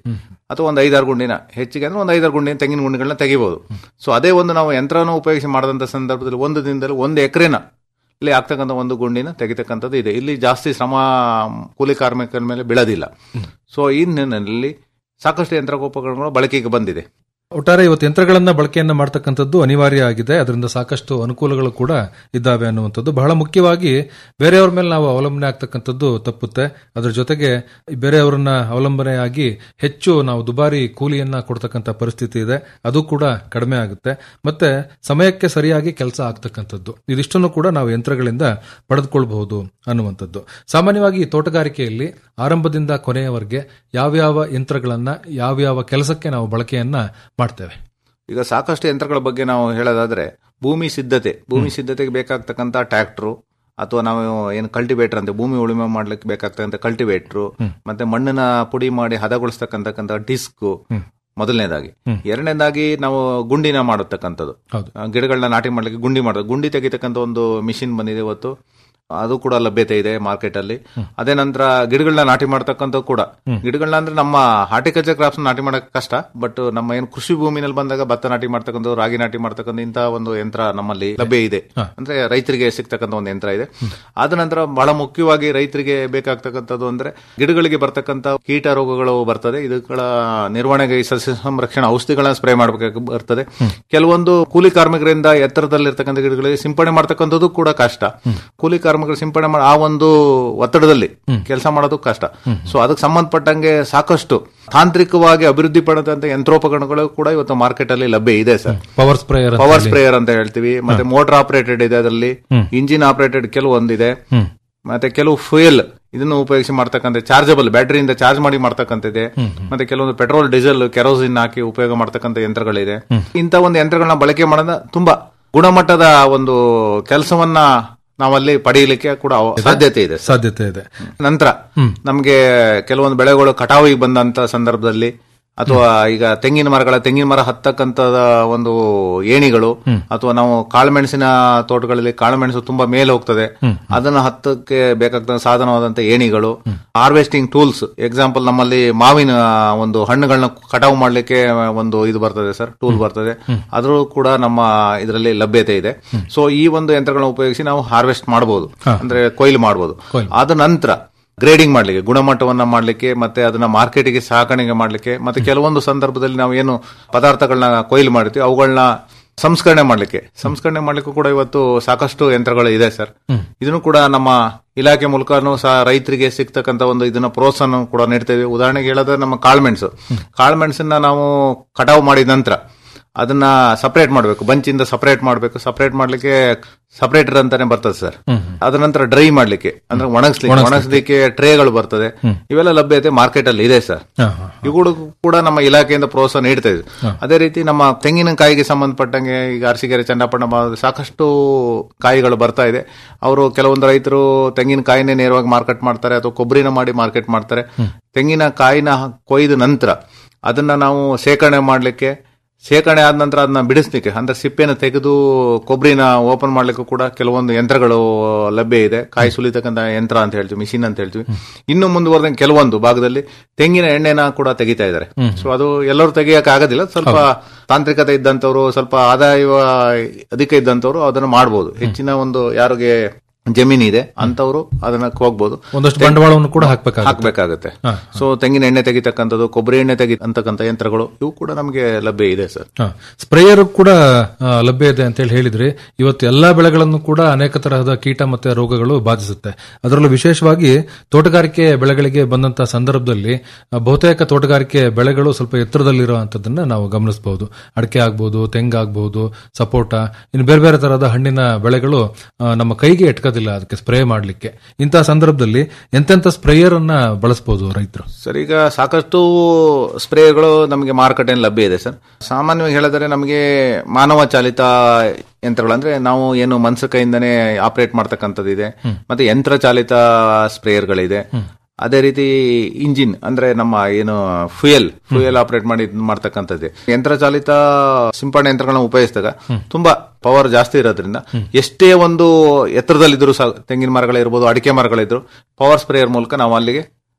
[SPEAKER 13] ಅಥವಾ ಒಂದು ಐದಾರು ಗುಂಡಿನ ಹೆಚ್ಚಿಗೆ ಅಂದ್ರೆ ಒಂದು ಐದಾರು ಗುಂಡಿನ ತೆಂಗಿನ ಗುಂಡಿಗಳನ್ನ ತೆಗಿಬಹುದು ಸೊ ಅದೇ ಒಂದು ನಾವು ಯಂತ್ರವನ್ನು ಉಪಯೋಗಿಸಿ ಮಾಡಿದಂಥ ಸಂದರ್ಭದಲ್ಲಿ ಒಂದು ದಿನದಲ್ಲಿ ಒಂದು ಎಕರೆನ ಇಲ್ಲಿ ಆಗ್ತಕ್ಕಂಥ ಒಂದು ಗುಂಡಿನ ತೆಗಿತಕ್ಕಂಥದ್ದು ಇದೆ ಇಲ್ಲಿ ಜಾಸ್ತಿ ಶ್ರಮ ಕೂಲಿ ಕಾರ್ಮಿಕರ ಮೇಲೆ ಬೀಳೋದಿಲ್ಲ ಸೊ ಈ ನಿಟ್ಟಿನಲ್ಲಿ ಸಾಕಷ್ಟು ಯಂತ್ರೋಪಕರಣಗಳು ಬಳಕೆಗೆ ಬಂದಿದೆ
[SPEAKER 12] ಒಟ್ಟಾರೆ ಇವತ್ತು ಯಂತ್ರಗಳನ್ನ ಬಳಕೆಯನ್ನ ಮಾಡ್ತಕ್ಕಂಥದ್ದು ಅನಿವಾರ್ಯ ಆಗಿದೆ ಅದರಿಂದ ಸಾಕಷ್ಟು ಅನುಕೂಲಗಳು ಕೂಡ ಇದ್ದಾವೆ ಅನ್ನುವಂಥದ್ದು ಬಹಳ ಮುಖ್ಯವಾಗಿ ಬೇರೆಯವ್ರ ಮೇಲೆ ನಾವು ಅವಲಂಬನೆ ಆಗ್ತಕ್ಕಂಥದ್ದು ತಪ್ಪುತ್ತೆ ಅದ್ರ ಜೊತೆಗೆ ಬೇರೆಯವರನ್ನ ಅವಲಂಬನೆಯಾಗಿ ಹೆಚ್ಚು ನಾವು ದುಬಾರಿ ಕೂಲಿಯನ್ನ ಕೊಡ್ತಕ್ಕಂಥ ಪರಿಸ್ಥಿತಿ ಇದೆ ಅದು ಕೂಡ ಕಡಿಮೆ ಆಗುತ್ತೆ ಮತ್ತೆ ಸಮಯಕ್ಕೆ ಸರಿಯಾಗಿ ಕೆಲಸ ಆಗ್ತಕ್ಕಂಥದ್ದು ಇದಿಷ್ಟನ್ನು ಕೂಡ ನಾವು ಯಂತ್ರಗಳಿಂದ ಪಡೆದುಕೊಳ್ಬಹುದು ಅನ್ನುವಂಥದ್ದು ಸಾಮಾನ್ಯವಾಗಿ ಈ ತೋಟಗಾರಿಕೆಯಲ್ಲಿ ಆರಂಭದಿಂದ ಕೊನೆಯವರೆಗೆ ಯಾವ್ಯಾವ ಯಂತ್ರಗಳನ್ನ ಯಾವ್ಯಾವ ಕೆಲಸಕ್ಕೆ ನಾವು ಬಳಕೆಯನ್ನ ಮಾಡ್ತೇವೆ
[SPEAKER 13] ಈಗ ಸಾಕಷ್ಟು ಯಂತ್ರಗಳ ಬಗ್ಗೆ ನಾವು ಹೇಳೋದಾದ್ರೆ ಭೂಮಿ ಸಿದ್ಧತೆ ಭೂಮಿ ಸಿದ್ಧತೆಗೆ ಬೇಕಾಗ್ತಕ್ಕಂಥ ಟ್ರ್ಯಾಕ್ಟ್ರು ಅಥವಾ ನಾವು ಏನು ಕಲ್ಟಿವೇಟರ್ ಅಂತ ಭೂಮಿ ಉಳುಮೆ ಮಾಡ್ಲಿಕ್ಕೆ ಬೇಕಾಗ್ತಕ್ಕಂಥ ಕಲ್ಟಿವೇಟ್ರು ಮತ್ತೆ ಮಣ್ಣನ್ನ ಪುಡಿ ಮಾಡಿ ಹದಗೊಳಿಸ್ತಕ್ಕಂಥ ಡಿಸ್ಕ್ ಮೊದಲನೇದಾಗಿ ಎರಡನೇದಾಗಿ ನಾವು ಗುಂಡಿನ ಮಾಡತಕ್ಕಂಥದ್ದು ಆ, ಗಿಡಗಳನ್ನ ನಾಟಿ ಮಾಡ್ಲಿಕ್ಕೆ ಗುಂಡಿ ಮಾಡೋದು ಗುಂಡಿ ತೆಗಿತಕ್ಕಂಥ ಒಂದು ಮಿಷಿನ್ ಬಂದಿದೆ ಇವತ್ತು ಅದು ಕೂಡ ಲಭ್ಯತೆ ಇದೆ ಮಾರ್ಕೆಟ್ ಅಲ್ಲಿ ಅದೇ ನಂತರ ಗಿಡಗಳನ್ನ ನಾಟಿ ಮಾಡ್ತಕ್ಕಂಥ ಕೂಡ ಗಿಡಗಳನ್ನ ಅಂದ್ರೆ ನಮ್ಮ ಹಾರ್ಟಿಕಲ್ಚರ್ ಕ್ರಾಪ್ಸ್ ನಾಟಿ ಮಾಡಕ್ ಕಷ್ಟ ಬಟ್ ನಮ್ಮ ಏನು ಕೃಷಿ ಭೂಮಿನಲ್ಲಿ ಬಂದಾಗ ಭತ್ತ ನಾಟಿ ಮಾಡ್ತಕ್ಕಂಥ ರಾಗಿ ನಾಟಿ ಮಾಡ್ತಕ್ಕಂಥ ಇಂತಹ ಒಂದು ಯಂತ್ರ ನಮ್ಮಲ್ಲಿ ಲಭ್ಯ ಇದೆ ಅಂದ್ರೆ ರೈತರಿಗೆ ಸಿಗ್ತಕ್ಕಂಥ ಒಂದು ಯಂತ್ರ ಇದೆ ಆದ ನಂತರ ಬಹಳ ಮುಖ್ಯವಾಗಿ ರೈತರಿಗೆ ಬೇಕಾಗ್ತಕ್ಕಂಥದ್ದು ಅಂದ್ರೆ ಗಿಡಗಳಿಗೆ ಬರ್ತಕ್ಕಂಥ ಕೀಟ ರೋಗಗಳು ಬರ್ತದೆ ಇದಗಳ ನಿರ್ವಹಣೆಗೆ ಈ ಸಸ್ಯ ಸಂರಕ್ಷಣಾ ಔಷಧಿಗಳನ್ನ ಸ್ಪ್ರೇ ಮಾಡಬೇಕಾಗಿ ಬರ್ತದೆ ಕೆಲವೊಂದು ಕೂಲಿ ಕಾರ್ಮಿಕರಿಂದ ಎತ್ತರದಲ್ಲಿರ್ತಕ್ಕಂಥ ಗಿಡಗಳಿಗೆ ಸಿಂಪಡಣೆ ಮಾಡ್ತಕ್ಕಂಥದ್ದು ಕೂಡ ಕಷ್ಟ ಕೂಲಿ ಕಾರ್ಮಿಕರು ಸಿಂಪಡಣೆ ಮಾಡಿ ಆ ಒಂದು ಒತ್ತಡದಲ್ಲಿ ಕೆಲಸ ಮಾಡೋದು ಕಷ್ಟ ಸೊ ಅದಕ್ಕೆ ಸಂಬಂಧಪಟ್ಟಂಗೆ ಸಾಕಷ್ಟು ತಾಂತ್ರಿಕವಾಗಿ ಅಭಿವೃದ್ಧಿ ಪಡೆದಂತ ಯಂತ್ರೋಪಕರಣಗಳು ಕೂಡ ಇವತ್ತು ಮಾರ್ಕೆಟ್ ಅಲ್ಲಿ ಲಭ್ಯ ಇದೆ sir
[SPEAKER 12] power sprayer
[SPEAKER 13] power sprayer ಅಂತ ಹೇಳ್ತೀವಿ ಮತ್ತೆ ಮೋಟರ್ ಆಪರೇಟೆಡ್ ಇದೆ ಅದರಲ್ಲಿ ಇಂಜಿನ್ ಆಪರೇಟೆಡ್ ಕೆಲವೊಂದಿದೆ ಮತ್ತೆ ಕೆಲವು ಫ್ಯೂಯಲ್ ಇದನ್ನು ಉಪಯೋಗಿಸಿ ಮಾಡ್ತಕ್ಕಂಥ ಚಾರ್ಜಬಲ್ ಬ್ಯಾಟರಿಯಿಂದ ಚಾರ್ಜ್ ಮಾಡಿ ಮಾಡ್ತಕ್ಕಂಥದ್ದೆ ಮತ್ತೆ ಕೆಲವೊಂದು ಪೆಟ್ರೋಲ್ ಡೀಸೆಲ್ ಕೆರೋಸಿನ್ ಹಾಕಿ ಉಪಯೋಗ ಮಾಡ್ತಕ್ಕಂಥ ಯಂತ್ರಗಳಿದೆ ಇಂಥ ಒಂದು ಯಂತ್ರಗಳನ್ನ ಬಳಕೆ ಮಾಡೋದ ತುಂಬಾ ಗುಣಮಟ್ಟದ ಒಂದು ಕೆಲಸವನ್ನ ನಾವಲ್ಲಿ ಪಡೆಯಲಿಕ್ಕೆ ಕೂಡ ಅವ- ಸಾಧ್ಯತೆ ಇದೆ ಸರ್.
[SPEAKER 12] ಸಾಧ್ಯತೆ ಇದೆ
[SPEAKER 13] ನಂತರ ನಮ್ಗೆ ಕೆಲವೊಂದು ಬೆಳೆಗಳು ಕಟಾವಿಗೆ ಬಂದಂತ ಸಂದರ್ಭದಲ್ಲಿ ಅಥವಾ ಈಗ ತೆಂಗಿನ ಮರಗಳ ತೆಂಗಿನ ಮರ ಹತ್ತಕ್ಕಂತ ಒಂದು ಏಣಿಗಳು ಅಥವಾ ನಾವು ಕಾಳುಮೆಣಸಿನ ತೋಟಗಳಲ್ಲಿ ಕಾಳುಮೆಣಸು ತುಂಬಾ ಮೇಲೆ ಹೋಗ್ತದೆ ಅದನ್ನ ಹತ್ತಕ್ಕೆ ಬೇಕಾಗ್ತಕ್ಕ ಸಾಧನವಾದಂತ ಏಣಿಗಳು ಹಾರ್ವೆಸ್ಟಿಂಗ್ ಟೂಲ್ಸ್ ಎಕ್ಸಾಂಪಲ್ ನಮ್ಮಲ್ಲಿ ಮಾವಿನ ಒಂದು ಹಣ್ಣುಗಳನ್ನ ಕಟಾವು ಮಾಡ್ಲಿಕ್ಕೆ ಒಂದು ಇದು ಬರ್ತದೆ ಸರ್ ಟೂಲ್ ಬರ್ತದೆ ಅದ್ರೂ ಕೂಡ ನಮ್ಮ ಇದರಲ್ಲಿ ಲಭ್ಯತೆ ಇದೆ ಸೊ ಈ ಒಂದು ಯಂತ್ರಗಳನ್ನ ಉಪಯೋಗಿಸಿ ನಾವು ಹಾರ್ವೆಸ್ಟ್ ಮಾಡಬಹುದು ಅಂದ್ರೆ ಕೊಯ್ಲು ಮಾಡಬಹುದು ಆದ ನಂತರ ಗ್ರೇಡಿಂಗ್ ಮಾಡ್ಲಿಕ್ಕೆ ಗುಣಮಟ್ಟವನ್ನ ಮಾಡ್ಲಿಕ್ಕೆ ಮತ್ತೆ ಅದನ್ನ ಮಾರ್ಕೆಟಿಗೆ ಸಾಗಣೆಗೆ ಮಾಡ್ಲಿಕ್ಕೆ ಮತ್ತೆ ಕೆಲವೊಂದು ಸಂದರ್ಭದಲ್ಲಿ ನಾವು ಏನು ಪದಾರ್ಥಗಳನ್ನ ಕೊಯ್ಲು ಮಾಡ್ತೀವಿ ಅವುಗಳನ್ನ ಸಂಸ್ಕರಣೆ ಮಾಡ್ಲಿಕ್ಕೆ ಸಂಸ್ಕರಣೆ ಮಾಡ್ಲಿಕ್ಕೂ ಕೂಡ ಇವತ್ತು ಸಾಕಷ್ಟು ಯಂತ್ರಗಳು ಇದೆ ಸರ್ ಇದನ್ನು ಕೂಡ ನಮ್ಮ ಇಲಾಖೆ ಮೂಲಕನೂ ಸಹ ರೈತರಿಗೆ ಸಿಗ್ತಕ್ಕಂತ ಒಂದು ಇದನ್ನ ಪ್ರೋತ್ಸಾಹ ಕೂಡ ನೀಡ್ತಾ ಇದೀವಿ ಉದಾಹರಣೆಗೆ ಹೇಳೋದ್ರೆ ನಮ್ಮ ಕಾಳುಮೆಣಸು ಕಾಳುಮೆಣಸನ್ನ ನಾವು ಕಟಾವು ಮಾಡಿದ ನಂತರ ಅದನ್ನ ಸಪರೇಟ್ ಮಾಡಬೇಕು ಬಂಚಿಂದ ಸಪರೇಟ್ ಮಾಡಬೇಕು ಸಪರೇಟ್ ಮಾಡ್ಲಿಕ್ಕೆ ಸಪರೇಟರ್ ಅಂತಾನೆ ಬರ್ತದೆ ಸರ್ ಅದ ನಂತರ ಡ್ರೈ ಮಾಡ್ಲಿಕ್ಕೆ ಅಂದ್ರೆ ಒಣಗಿಸ್ಲಿಕ್ಕೆ ಒಣಗಿಸ್ಲಿಕ್ಕೆ ಟ್ರೇಗಳು ಬರ್ತದೆ ಇವೆಲ್ಲ ಲಭ್ಯತೆ ಮಾರ್ಕೆಟ್ ಅಲ್ಲಿ ಇದೆ ಸರ್ ಇವುಗಳು ಕೂಡ ನಮ್ಮ ಇಲಾಖೆಯಿಂದ ಪ್ರೋತ್ಸಾಹ ನೀಡ್ತಾ ಇದೆ ಅದೇ ರೀತಿ ನಮ್ಮ ತೆಂಗಿನಕಾಯಿಗೆ ಸಂಬಂಧಪಟ್ಟಂಗೆ ಈಗ ಅರಸಿಕೆರೆ ಚನ್ನಪಟ್ಟಣ ಭಾಗದಲ್ಲಿ ಸಾಕಷ್ಟು ಕಾಯಿಗಳು ಬರ್ತಾ ಇದೆ ಅವರು ಕೆಲವೊಂದು ರೈತರು ತೆಂಗಿನಕಾಯಿನೇ ನೇರವಾಗಿ ಮಾರ್ಕೆಟ್ ಮಾಡ್ತಾರೆ ಅಥವಾ ಕೊಬ್ಬರಿನ ಮಾಡಿ ಮಾರ್ಕೆಟ್ ಮಾಡ್ತಾರೆ ತೆಂಗಿನ ಕಾಯಿನ ಕೊಯ್ದ ನಂತರ ಅದನ್ನ ನಾವು ಶೇಖರಣೆ ಮಾಡ್ಲಿಕ್ಕೆ ಶೇಖರಣೆ ಆದ ನಂತರ ಅದನ್ನ ಬಿಡಿಸ್ಲಿಕ್ಕೆ ಅಂದ್ರೆ ಸಿಪ್ಪೆನ ತೆಗೆದು ಕೊಬ್ಬರಿನ ಓಪನ್ ಮಾಡ್ಲಿಕ್ಕೂ ಕೂಡ ಕೆಲವೊಂದು ಯಂತ್ರಗಳು ಲಭ್ಯ ಇದೆ ಕಾಯಿ ಸುಲಿತಕ್ಕಂಥ ಯಂತ್ರ ಅಂತ ಹೇಳ್ತೀವಿ ಮಿಷಿನ್ ಅಂತ ಹೇಳ್ತೀವಿ ಇನ್ನು ಮುಂದುವರೆದ ಕೆಲವೊಂದು ಭಾಗದಲ್ಲಿ ತೆಂಗಿನ ಎಣ್ಣೆನ ಕೂಡ ತೆಗಿತಾ ಇದ್ದಾರೆ ಸೊ ಅದು ಎಲ್ಲರೂ ತೆಗಿಯಕ್ಕೆ ಆಗೋದಿಲ್ಲ ಸ್ವಲ್ಪ ತಾಂತ್ರಿಕತೆ ಇದ್ದಂತವ್ರು ಸ್ವಲ್ಪ ಆದಾಯ ಅಧಿಕ ಇದ್ದಂತವ್ರು ಅದನ್ನು ಮಾಡಬಹುದು ಹೆಚ್ಚಿನ ಒಂದು ಯಾರಿಗೆ ಜಮೀನಿದೆ ಅಂತವರು ಅದನ್ನ ಹೋಗ್ಬೋದು
[SPEAKER 12] ಒಂದಷ್ಟು ಬಂಡವಾಳವನ್ನು ಕೂಡ ಹಾಕ್ಬೇಕಾಗುತ್ತೆ
[SPEAKER 13] ಹಾಕ್ಬೇಕಾಗುತ್ತೆ
[SPEAKER 12] ಹಾ,
[SPEAKER 13] ಸೊ ತೆಂಗಿನ ಎಣ್ಣೆ ತೆಗಿತಕ್ಕಂಥದ್ದು ಕೊಬ್ಬರಿ ಎಣ್ಣೆ ತೆಗಿ ಅಂತಕ್ಕಂಥ ಯಂತ್ರಗಳು ಇವು ಕೂಡ ನಮಗೆ ಲಭ್ಯ ಇದೆ ಸರ್
[SPEAKER 12] ಸ್ಪ್ರೇಯರ್ ಕೂಡ ಆ, ಲಭ್ಯ ಇದೆ ಅಂತ ಹೇಳಿ ಹೇಳಿದ್ರಿ ಇವತ್ತು ಎಲ್ಲಾ ಬೆಳೆಗಳನ್ನು ಕೂಡ ಅನೇಕ ತರಹದ ಕೀಟ ಮತ್ತೆ ರೋಗಗಳು ಬಾಧಿಸುತ್ತೆ ಅದರಲ್ಲೂ ವಿಶೇಷವಾಗಿ ತೋಟಗಾರಿಕೆ ಬೆಳೆಗಳಿಗೆ ಬಂದಂತಹ ಸಂದರ್ಭದಲ್ಲಿ ಆ, ಬಹುತೇಕ ತೋಟಗಾರಿಕೆ ಬೆಳೆಗಳು ಸ್ವಲ್ಪ ಎತ್ತರದಲ್ಲಿರುವಂತದನ್ನ ನಾವು ಗಮನಿಸಬಹುದು ಅಡಿಕೆ ಆಗ್ಬಹುದು ತೆಂಗಾಗಬಹುದು ಸಪೋಟ ಇನ್ನು ಬೇರೆ ಬೇರೆ ತರಹದ ಹಣ್ಣಿನ ಬೆಳೆಗಳು ಆ, ನಮ್ಮ ಕೈಗೆ ಎಟ್ಕೋದಿಲ್ಲ ಅದಕ್ಕೆ ಸ್ಪ್ರೇ ಮಾಡ್ಲಿಕ್ಕೆ ಇಂತಹ ಸಂದರ್ಭದಲ್ಲಿ ಎಂತೆಂತ ಸ್ಪ್ರೇಯರ್ ಅನ್ನ ಬಳಸಬಹುದು ರೈತರು
[SPEAKER 13] ಸರ್ ಈಗ ಸಾಕಷ್ಟು ಸ್ಪ್ರೇಗಳು ನಮಗೆ ಮಾರುಕಟ್ಟೆಯಲ್ಲಿ ಲಭ್ಯ ಇದೆ ಸರ್ ಸಾಮಾನ್ಯವಾಗಿ ಹೇಳಿದರೆ ನಮಗೆ ಮಾನವ ಚಾಲಿತ ಯಂತ್ರಗಳು ಅಂದ್ರೆ ನಾವು ಏನು ಮನ್ಸ ಕೈಯಿಂದನೇ ಆಪರೇಟ್ ಮಾಡ್ತಕ್ಕಂಥದ್ದು ಇದೆ ಮತ್ತೆ ಯಂತ್ರ ಚಾಲಿತ ಸ್ಪ್ರೇಯರ್ಗಳಿದೆ ಅದೇ ರೀತಿ ಇಂಜಿನ್ ಅಂದ್ರೆ ನಮ್ಮ ಏನು ಫ್ಯೂಯಲ್ ಫ್ಯೂಯಲ್ ಆಪರೇಟ್ ಮಾಡಿ ಇದ್ ಮಾಡ್ತಕ್ಕಂಥದ್ದೇ ಯಂತ್ರ ಚಾಲಿತ ಸಿಂಪಡಣೆ ಯಂತ್ರಗಳನ್ನ ಉಪಯೋಗಿಸಿದಾಗ ತುಂಬಾ ಪವರ್ ಜಾಸ್ತಿ ಇರೋದ್ರಿಂದ ಎಷ್ಟೇ ಒಂದು ಎತ್ತರದಲ್ಲಿದ್ರು ಸಹ ತೆಂಗಿನ ಮರಗಳಿರ್ಬೋದು ಅಡಿಕೆ ಮರಗಳಿದ್ರು ಪವರ್ ಸ್ಪ್ರೇಯರ್ ಮೂಲಕ ನಾವು ಅಲ್ಲಿಗೆ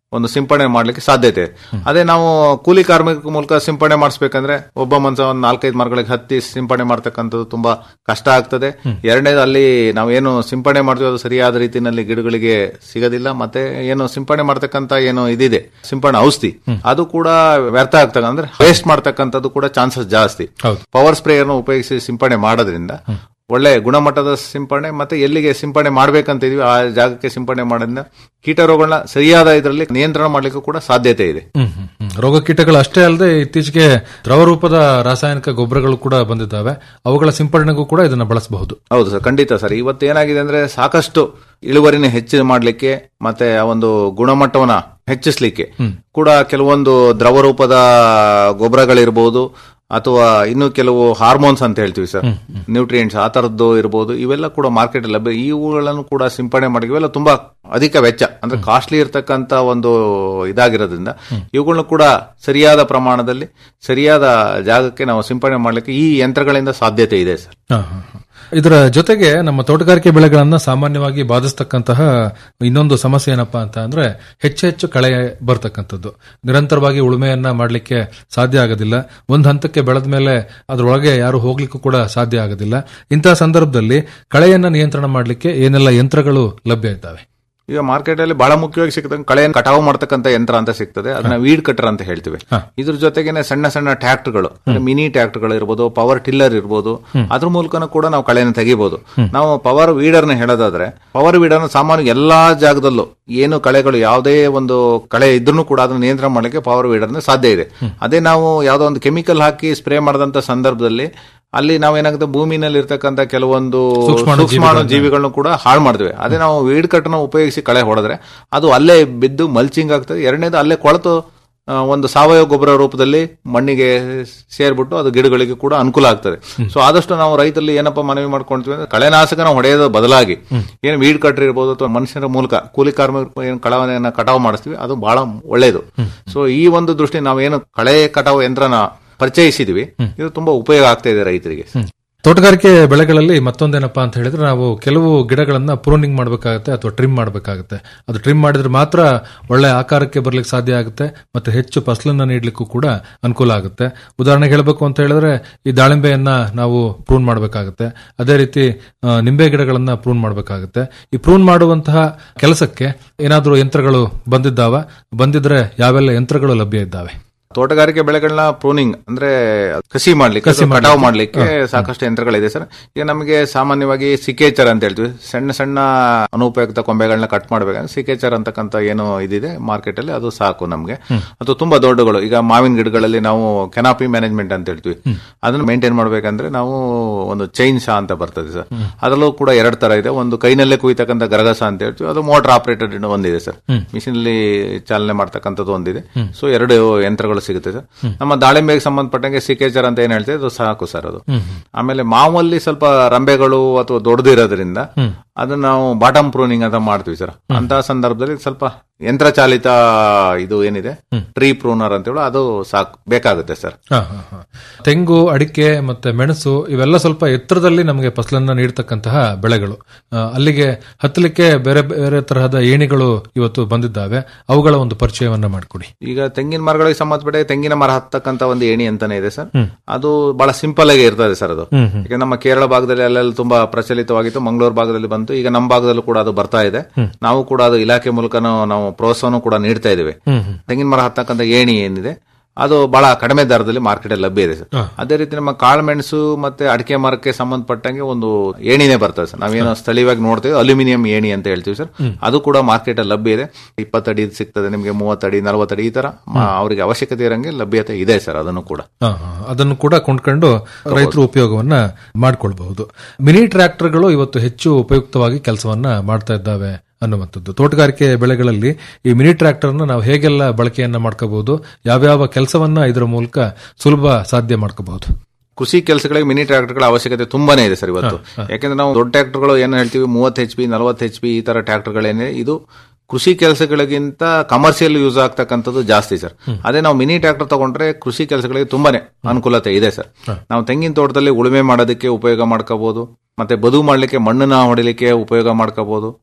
[SPEAKER 13] ಒಂದು ಸಿಂಪಡಣೆ ಮಾಡ್ಲಿಕ್ಕೆ ಸಾಧ್ಯತೆ ಇದೆ. ಅದೇ ನಾವು ಕೂಲಿ ಕಾರ್ಮಿಕ ಮೂಲಕ ಸಿಂಪಡಣೆ ಮಾಡಿಸ್ಬೇಕಂದ್ರೆ ಒಬ್ಬ ಮನುಷ್ಯ ಒಂದು ನಾಲ್ಕೈದು ಮರಗಳಿಗೆ ಹತ್ತಿ ಸಿಂಪಡಣೆ ಮಾಡ್ತಕ್ಕಂಥದ್ದು ತುಂಬಾ ಕಷ್ಟ ಆಗ್ತದೆ ಎರಡನೇದು ಅಲ್ಲಿ ನಾವೇನು ಸಿಂಪಡಣೆ ಮಾಡ್ತೀವಿ ಅದು ಸರಿಯಾದ ರೀತಿಯಲ್ಲಿ ಗಿಡಗಳಿಗೆ ಸಿಗೋದಿಲ್ಲ ಮತ್ತೆ ಏನು ಸಿಂಪಡಣೆ ಮಾಡ್ತಕ್ಕಂಥ ಏನು ಇದಿದೆ ಸಿಂಪಡಣೆ ಔಷಧಿ ಅದು ಕೂಡ ವ್ಯರ್ಥ ಆಗ್ತಕ್ಕ ಅಂದ್ರೆ ವೇಸ್ಟ್ ಮಾಡ್ತಕ್ಕಂಥದ್ದು ಕೂಡ ಚಾನ್ಸಸ್ ಜಾಸ್ತಿ ಪವರ್ ಸ್ಪ್ರೇಯರ್ನ ಉಪಯೋಗಿಸಿ ಸಿಂಪಡಣೆ ಮಾಡೋದ್ರಿಂದ ಒಳ್ಳೆ ಗುಣಮಟ್ಟದ ಸಿಂಪಡಣೆ ಮತ್ತೆ ಎಲ್ಲಿಗೆ ಸಿಂಪಡಣೆ ಮಾಡ್ಬೇಕಂತ ಇದೀವಿ ಆ ಜಾಗಕ್ಕೆ ಸಿಂಪಡಣೆ ಮಾಡೋದ್ರಿಂದ ಕೀಟ ರೋಗಗಳನ್ನ ಸರಿಯಾದ ಇದರಲ್ಲಿ ನಿಯಂತ್ರಣ ಮಾಡ್ಲಿಕ್ಕೂ ಕೂಡ ಸಾಧ್ಯತೆ ಇದೆ
[SPEAKER 12] ಹ್ಮ್, ಹ್ಮ್, ಹ್ಮ್. ರೋಗ ಕೀಟಗಳು ಅಷ್ಟೇ ಅಲ್ಲದೆ ಇತ್ತೀಚೆಗೆ ದ್ರವ ರೂಪದ ರಾಸಾಯನಿಕ ಗೊಬ್ಬರಗಳು ಕೂಡ ಬಂದಿದ್ದಾವೆ ಅವುಗಳ ಸಿಂಪಡಣೆಗೂ ಕೂಡ ಇದನ್ನ ಬಳಸಬಹುದು
[SPEAKER 13] ಹೌದು ಸರ್ ಖಂಡಿತ ಸರ್ ಇವತ್ತು ಏನಾಗಿದೆ ಅಂದ್ರೆ ಸಾಕಷ್ಟು ಇಳುವರಿನ ಹೆಚ್ಚು ಮಾಡ್ಲಿಕ್ಕೆ ಮತ್ತೆ ಆ ಒಂದು ಗುಣಮಟ್ಟವನ್ನ ಹೆಚ್ಚಿಸ್ಲಿಕ್ಕೆ ಕೂಡ ಕೆಲವೊಂದು ದ್ರವ ರೂಪದ ಗೊಬ್ಬರಗಳಿರ್ಬೋದು ಅಥವಾ ಇನ್ನು ಕೆಲವು ಹಾರ್ಮೋನ್ಸ್ ಅಂತ ಹೇಳ್ತೀವಿ ಸರ್ ನ್ಯೂಟ್ರಿಯೆಂಟ್ಸ್ ಆ ತರದ್ದು ಇರಬಹುದು ಇವೆಲ್ಲ ಕೂಡ ಮಾರ್ಕೆಟ್ ಲಭ್ಯ ಇವುಗಳನ್ನು ಕೂಡ ಸಿಂಪಡಣೆ ಮಾಡಿ ಇವೆಲ್ಲ ತುಂಬಾ ಅಧಿಕ ವೆಚ್ಚ ಅಂದ್ರೆ ಕಾಸ್ಟ್ಲಿ ಇರತಕ್ಕಂತ ಒಂದು ಇದಾಗಿರೋದ್ರಿಂದ ಇವುಗಳನ್ನು ಕೂಡ ಸರಿಯಾದ ಪ್ರಮಾಣದಲ್ಲಿ ಸರಿಯಾದ ಜಾಗಕ್ಕೆ ನಾವು ಸಿಂಪಡಣೆ ಮಾಡ್ಲಿಕ್ಕೆ ಈ ಯಂತ್ರಗಳಿಂದ ಸಾಧ್ಯತೆ ಇದೆ ಸರ್
[SPEAKER 12] ಹ, ಹ, ಹ. ಇದರ ಜೊತೆಗೆ ನಮ್ಮ ತೋಟಗಾರಿಕೆ ಬೆಳೆಗಳನ್ನ ಸಾಮಾನ್ಯವಾಗಿ ಬಾಧಿಸ್ತಕ್ಕಂತಹ ಇನ್ನೊಂದು ಸಮಸ್ಯೆ ಏನಪ್ಪಾ ಅಂತ ಅಂದ್ರೆ ಹೆಚ್ಚು ಹೆಚ್ಚು ಕಳೆ ಬರ್ತಕ್ಕಂಥದ್ದು ನಿರಂತರವಾಗಿ ಉಳುಮೆಯನ್ನ ಮಾಡಲಿಕ್ಕೆ ಸಾಧ್ಯ ಆಗೋದಿಲ್ಲ ಒಂದು ಹಂತಕ್ಕೆ ಬೆಳೆದ ಮೇಲೆ ಅದರೊಳಗೆ ಯಾರು ಹೋಗ್ಲಿಕ್ಕೂ ಕೂಡ ಸಾಧ್ಯ ಆಗೋದಿಲ್ಲ ಇಂತಹ ಸಂದರ್ಭದಲ್ಲಿ ಕಳೆಯನ್ನ ನಿಯಂತ್ರಣ ಮಾಡಲಿಕ್ಕೆ ಏನೆಲ್ಲ ಯಂತ್ರಗಳು ಲಭ್ಯ ಇದ್ದಾವೆ
[SPEAKER 13] ಈಗ ಮಾರ್ಕೆಟ್ ಅಲ್ಲಿ ಬಹಳ ಮುಖ್ಯವಾಗಿ ಸಿಗ್ತದೆ ಕಳೆಯನ್ನು ಕಟಾವು ಮಾಡ್ತಕ್ಕಂಥ ಯಂತ್ರ ಅಂತ ಸಿಗ್ತದೆ ಅದನ್ನ ವೀಡ್ ಕಟರ್ ಅಂತ ಹೇಳ್ತೀವಿ ಇದ್ರ ಜೊತೆಗೇನೆ ಸಣ್ಣ ಸಣ್ಣ ಟ್ರ್ಯಾಕ್ಟರ್ಗಳು ಮಿನಿ ಟ್ರ್ಯಾಕ್ಟರ್ಗಳು ಇರ್ಬೋದು ಪವರ್ ಟಿಲ್ಲರ್ ಇರ್ಬೋದು ಅದ್ರ ಮೂಲಕನೂ ಕೂಡ ನಾವು ಕಳೆಯನ್ನು ತೆಗಿಬಹುದು ನಾವು ಪವರ್ ವೀಡರ್ನ ಹೇಳೋದಾದ್ರೆ ಪವರ್ ವೀಡರ್ನ ಸಾಮಾನ್ಯ ಎಲ್ಲಾ ಜಾಗದಲ್ಲೂ ಏನು ಕಳೆಗಳು ಯಾವುದೇ ಒಂದು ಕಳೆ ಇದ್ರೂ ಕೂಡ ಅದನ್ನ ನಿಯಂತ್ರಣ ಮಾಡಲಿಕ್ಕೆ ಪವರ್ ವೀಡರ್ನ ಸಾಧ್ಯ ಇದೆ ಅದೇ ನಾವು ಯಾವುದೋ ಒಂದು ಕೆಮಿಕಲ್ ಹಾಕಿ ಸ್ಪ್ರೇ ಮಾಡಿದಂತ ಸಂದರ್ಭದಲ್ಲಿ ಅಲ್ಲಿ ನಾವೇನಾಗುತ್ತೆ ಭೂಮಿನಲ್ಲಿ ಇರ್ತಕ್ಕಂಥ ಕೆಲವೊಂದು
[SPEAKER 12] ಸೂಕ್ಷ್ಮಾಣು
[SPEAKER 13] ಸೂಕ್ಷ್ಮಾಣು
[SPEAKER 12] ಜೀವಿಗಳನ್ನ-
[SPEAKER 13] ಜೀವಿಗಳನ್ನು ಕೂಡ ಹಾಳು ಮಾಡಿದ್ವಿ ಅದೇ ನಾವು ವೀಡ್ ಕಟ್ನ ಉಪಯೋಗಿಸಿ ಕಳೆ ಹೊಡೆದ್ರೆ ಅದು ಅಲ್ಲೇ ಬಿದ್ದು ಮಲ್ಚಿಂಗ್ ಆಗ್ತದೆ ಎರಡನೇದು ಅಲ್ಲೇ ಕೊಳೆತು ಆ, ಒಂದು ಸಾವಯವ ಗೊಬ್ಬರ ರೂಪದಲ್ಲಿ ಮಣ್ಣಿಗೆ ಸೇರ್ಬಿಟ್ಟು ಅದು ಗಿಡಗಳಿಗೆ ಕೂಡ ಅನುಕೂಲ ಆಗ್ತದೆ ಸೊ ಆದಷ್ಟು ನಾವು ರೈತರಲ್ಲಿ ಏನಪ್ಪ ಮನವಿ ಮಾಡ್ಕೊಂತೀವಿ ಅಂದ್ರೆ ಕಳೆನಾಶಕನ ಹೊಡೆಯೋದ ಬದಲಾಗಿ ಏನು ವೀಡ್ ಕಟ್ರ್ ಇರ್ಬೋದು ಅಥವಾ ಮನುಷ್ಯರ ಮೂಲಕ ಕೂಲಿ ಕಾರ್ಮಿಕರು ಏನು ಕಳವನ್ನ ಕಟಾವು ಮಾಡಿಸ್ತೀವಿ ಅದು ಬಹಳ ಒಳ್ಳೆಯದು ಸೊ ಈ ಒಂದು ದೃಷ್ಟಿ ನಾವೇನು ಕಳೆ ಕಟಾವು ಯಂತ್ರನ ಪರಿಚಯಿಸಿದ್ವಿ ಇದು ತುಂಬಾ ಉಪಯೋಗ ಆಗ್ತಾ ಇದೆ ರೈತರಿಗೆ
[SPEAKER 12] ತೋಟಗಾರಿಕೆ ಬೆಳೆಗಳಲ್ಲಿ ಮತ್ತೊಂದೇನಪ್ಪಾ ಅಂತ ಹೇಳಿದ್ರೆ ನಾವು ಕೆಲವು ಗಿಡಗಳನ್ನ ಪ್ರೂನಿಂಗ್ ಮಾಡಬೇಕಾಗುತ್ತೆ ಅಥವಾ ಟ್ರಿಮ್ ಮಾಡಬೇಕಾಗುತ್ತೆ ಅದು ಟ್ರಿಮ್ ಮಾಡಿದ್ರೆ ಮಾತ್ರ ಒಳ್ಳೆ ಆಕಾರಕ್ಕೆ ಬರ್ಲಿಕ್ಕೆ ಸಾಧ್ಯ ಆಗುತ್ತೆ ಮತ್ತೆ ಹೆಚ್ಚು ಫಸಲನ್ನ ನೀಡಲಿಕ್ಕೂ ಕೂಡ ಅನುಕೂಲ ಆಗುತ್ತೆ ಉದಾಹರಣೆಗೆ ಹೇಳಬೇಕು ಅಂತ ಹೇಳಿದ್ರೆ ಈ ದಾಳಿಂಬೆಯನ್ನ ನಾವು ಪ್ರೂನ್ ಮಾಡಬೇಕಾಗುತ್ತೆ ಅದೇ ರೀತಿ ಆ, ನಿಂಬೆ ಗಿಡಗಳನ್ನ ಪ್ರೂನ್ ಮಾಡಬೇಕಾಗುತ್ತೆ ಈ ಪ್ರೂನ್ ಮಾಡುವಂತಹ ಕೆಲಸಕ್ಕೆ ಏನಾದರೂ ಯಂತ್ರಗಳು ಬಂದಿದ್ದಾವ ಬಂದಿದ್ರೆ ಯಾವೆಲ್ಲ ಯಂತ್ರಗಳು ಲಭ್ಯ ಇದ್ದಾವೆ
[SPEAKER 13] ತೋಟಗಾರಿಕೆ ಬೆಳೆಗಳನ್ನ ಪ್ರೂನಿಂಗ್ ಅಂದ್ರೆ ಕಸಿ ಮಾಡ್ಲಿಕ್ಕೆ
[SPEAKER 12] ಕಸಿ
[SPEAKER 13] ಅಥವಾ ಕಟಾವು
[SPEAKER 12] ಮಾಡ್ಲಿಕ್ಕೆ.
[SPEAKER 13] ಮಾಡ್ಲಿಕ್ಕೆ ಸಾಕಷ್ಟು ಯಂತ್ರಗಳಿದೆ ಸರ್ ಈಗ ನಮಗೆ ಸಾಮಾನ್ಯವಾಗಿ ಸಿಕೇಚರ್ ಅಂತ ಹೇಳ್ತೀವಿ ಸಣ್ಣ ಸಣ್ಣ ಅನುಪಯುಕ್ತ ಕೊಂಬೆಗಳನ್ನ ಕಟ್ ಮಾಡ್ಬೇಕಂದ್ರೆ ಸಿಕೇಚರ್ ಅಂತಕ್ಕಂಥ ಏನು ಇದಿದೆ ಮಾರ್ಕೆಟ್ ಅಲ್ಲಿ ಅದು ಸಾಕು ನಮಗೆ ಅದು ತುಂಬಾ ದೊಡ್ಡಗಳು ಈಗ ಮಾವಿನ ಗಿಡಗಳಲ್ಲಿ ನಾವು ಕೆನಾಪಿ ಮ್ಯಾನೇಜ್ಮೆಂಟ್ ಅಂತ ಹೇಳ್ತೀವಿ ಅದನ್ನ ಮೇಂಟೈನ್ ಮಾಡ್ಬೇಕಂದ್ರೆ ನಾವು ಒಂದು ಚೈನ್ ಶಾ ಅಂತ ಬರ್ತದೆ ಸರ್ ಅದರಲ್ಲೂ ಕೂಡ ಎರಡು ತರ ಇದೆ ಒಂದು ಕೈನಲ್ಲೇ ಕುಯ್ತಕ್ಕಂಥ ಗರಗಸ ಅಂತ ಹೇಳ್ತೀವಿ ಅದು ಮೋಟರ್ ಆಪರೇಟೆಡ್ ಒಂದಿದೆ ಸರ್ ಮಿಷಿನ್ ಅಲ್ಲಿ ಚಾಲನೆ ಮಾಡ್ತಕ್ಕಂಥದ್ದು ಒಂದಿದೆ ಸೊ ಎರಡು ಯಂತ್ರಗಳು ಸಿಗುತ್ತೆ ಸರ್ ನಮ್ಮ ದಾಳಿಂಬೆಗೆ ಸಂಬಂಧಪಟ್ಟಂಗೆ ಸಿಕೇಚರ್ ಅಂತ ಏನ್ ಹೇಳ್ತೀವಿ ಅದು ಸಾಕು ಸರ್ ಅದು ಆಮೇಲೆ ಮಾವಲ್ಲಿ ಸ್ವಲ್ಪ ರಂಬೆಗಳು ಅಥವಾ ದೊಡ್ಡದಿರೋದ್ರಿಂದ ಅದನ್ನ ನಾವು ಬಾಟಮ್ ಪ್ರೂನಿಂಗ್ ಅಂತ ಮಾಡ್ತೀವಿ ಸರ್ ಅಂತ ಸಂದರ್ಭದಲ್ಲಿ ಸ್ವಲ್ಪ ಯಂತ್ರಚಾಲಿತ ಇದು ಏನಿದೆ ಟ್ರೀ ಪ್ರೂನರ್ ಅಂತ ಹೇಳಿ ಅದು ಸಾಕು ಬೇಕಾಗುತ್ತೆ ಸರ್
[SPEAKER 12] ಹ, ಹ, ಹ. ತೆಂಗು ಅಡಿಕೆ ಮತ್ತೆ ಮೆಣಸು ಇವೆಲ್ಲ ಸ್ವಲ್ಪ ಎತ್ತರದಲ್ಲಿ ನಮಗೆ ಫಸಲನ್ನ ನೀಡತಕ್ಕಂತಹ ಬೆಳೆಗಳು ಆ, ಅಲ್ಲಿಗೆ ಹತ್ತಲಿಕ್ಕೆ ಬೇರೆ ಬೇರೆ ತರಹದ ಏಣಿಗಳು ಇವತ್ತು ಬಂದಿದ್ದಾವೆ ಅವುಗಳ ಒಂದು ಪರಿಚಯವನ್ನ ಮಾಡಿಕೊಡಿ
[SPEAKER 13] ಈಗ ತೆಂಗಿನ ಮರಗಳಿಗೆ ಸಂಬಂಧಪಟ್ಟ ತೆಂಗಿನ ಮರ ಹತ್ತಕ್ಕಂತ ಒಂದು ಏಣಿ ಅಂತಾನೆ ಇದೆ ಸರ್
[SPEAKER 12] ಹ್ಮ್.
[SPEAKER 13] ಅದು ಬಹಳ ಸಿಂಪಲ್ ಆಗಿ ಇರ್ತದೆ ಸರ್ ಅದು
[SPEAKER 12] ಹ್ಮ್, ಹ್ಮ್.
[SPEAKER 13] ಈಗ ನಮ್ಮ ಕೇರಳ ಭಾಗದಲ್ಲಿ ಅಲ್ಲೆಲ್ಲ ತುಂಬಾ ಪ್ರಚಲಿತವಾಗಿತ್ತು ಮಂಗಳೂರು ಭಾಗದಲ್ಲಿ ಬಂತು ಈಗ ನಮ್ಮ ಭಾಗದಲ್ಲೂ ಕೂಡ ಅದು ಬರ್ತಾ ಇದೆ
[SPEAKER 12] ಹ್ಮ್.
[SPEAKER 13] ನಾವು ಕೂಡ ಅದು ಇಲಾಖೆ ಮೂಲಕನೂ ನಾವು ಪ್ರೋತ್ಸಾಹನೂ ಕೂಡ ನೀಡ್ತಾ ಇದ್ದೇವೆ
[SPEAKER 12] ಹ್ಮ್, ಹ್ಮ್.
[SPEAKER 13] ತೆಂಗಿನ ಮರ ಹತ್ತಕ್ಕಂತ ಏಣಿ ಏನಿದೆ ಅದು ಬಹಳ ಕಡಿಮೆ ದರದಲ್ಲಿ ಮಾರ್ಕೆಟ್ ಅಲ್ಲಿ ಲಭ್ಯ ಇದೆ ಸರ್
[SPEAKER 12] ಹ.
[SPEAKER 13] ಅದೇ ರೀತಿ ನಮ್ಮ ಕಾಳುಮೆಣಸು ಮತ್ತೆ ಅಡಿಕೆ ಮರಕ್ಕೆ ಸಂಬಂಧಪಟ್ಟಂಗೆ ಒಂದು ಏಣಿನೇ ಬರ್ತದೆ ಸರ್ ನಾವೇನೋ ಸ್ಥಳೀಯವಾಗಿ ನೋಡ್ತೇವೆ ಅಲ್ಯೂಮಿನಿಯಂ ಏಣಿ ಅಂತ ಹೇಳ್ತೀವಿ ಸರ್
[SPEAKER 12] ಹ್ಮ್.
[SPEAKER 13] ಅದು ಕೂಡ ಮಾರ್ಕೆಟ್ ಅಲ್ಲಿ ಲಭ್ಯ ಇದೆ ಇಪ್ಪತ್ತಡಿ ಸಿಗ್ತದೆ ನಿಮಗೆ ಮೂವತ್ತಡಿ ನಲವತ್ತಡಿ ಈ ತರ ಮ- ಅವರಿಗೆ ಅವಶ್ಯಕತೆ ಇರಂಗೆ ಲಭ್ಯತೆ ಇದೆ ಸರ್ ಅದನ್ನು ಕೂಡ
[SPEAKER 12] ಹ, ಹ. ಅದನ್ನು ಕೂಡ ಕೊಂಡ್ಕೊಂಡು ರೈತರು ಉಪಯೋಗವನ್ನ ಮಾಡಿಕೊಳ್ಬಹುದು ಮಿನಿ ಟ್ರ್ಯಾಕ್ಟರ್ಗಳು ಇವತ್ತು ಹೆಚ್ಚು ಉಪಯುಕ್ತವಾಗಿ ಕೆಲಸವನ್ನ ಮಾಡ್ತಾ ಇದ್ದಾವೆ ಅನ್ನುವಂಥದ್ದು ತೋಟಗಾರಿಕೆ ಬೆಳೆಗಳಲ್ಲಿ ಈ ಮಿನಿ ಟ್ರ್ಯಾಕ್ಟರ್ನ ನಾವು ಹೇಗೆಲ್ಲ ಬಳಕೆಯನ್ನ ಮಾಡ್ಕೋಬಹುದು ಯಾವ್ಯಾವ ಕೆಲಸವನ್ನ ಇದರ ಮೂಲಕ ಸುಲಭ ಸಾಧ್ಯ ಮಾಡ್ಕೋಬಹುದು
[SPEAKER 13] ಕೃಷಿ ಕೆಲಸಗಳಿಗೆ ಮಿನಿ ಟ್ರ್ಯಾಕ್ಟರ್ಗಳ ಅವಶ್ಯಕತೆ ತುಂಬಾನೇ ಇದೆ ಸರ್ ಇವತ್ತು ಯಾಕಂದ್ರೆ ನಾವು ದೊಡ್ಡ ಟ್ರ್ಯಾಕ್ಟರ್ಗಳು ಏನು ಹೇಳ್ತೀವಿ ಮೂವತ್ತು ಎಚ್ ಪಿ ನಲವತ್ತು ಎಚ್ ಪಿ ಈ ತರ ಟ್ರ್ಯಾಕ್ಟರ್ಗಳೇನೆ ಇದು ಕೃಷಿ ಕೆಲಸಗಳಿಗಿಂತ ಕಮರ್ಷಿಯಲ್ ಯೂಸ್ ಆಗ್ತಕ್ಕಂಥದ್ದು ಜಾಸ್ತಿ ಸರ್ ಅದೇ ನಾವು ಮಿನಿ ಟ್ರ್ಯಾಕ್ಟರ್ ತಗೊಂಡ್ರೆ ಕೃಷಿ ಕೆಲಸಗಳಿಗೆ ತುಂಬಾನೇ ಅನುಕೂಲತೆ ಇದೆ ಸರ್ ನಾವು ತೆಂಗಿನ ತೋಟದಲ್ಲಿ ಉಳುಮೆ ಮಾಡೋದಕ್ಕೆ ಉಪಯೋಗ ಮಾಡ್ಕೋಬಹುದು ಮತ್ತೆ ಬದು ಮಾಡ್ಲಿಕ್ಕೆ ಮಣ್ಣನ್ನ ಹೊಡಿಲಿಕ್ಕೆ ಉಪಯೋಗ ಮಾಡ್ಕೋಬಹುದು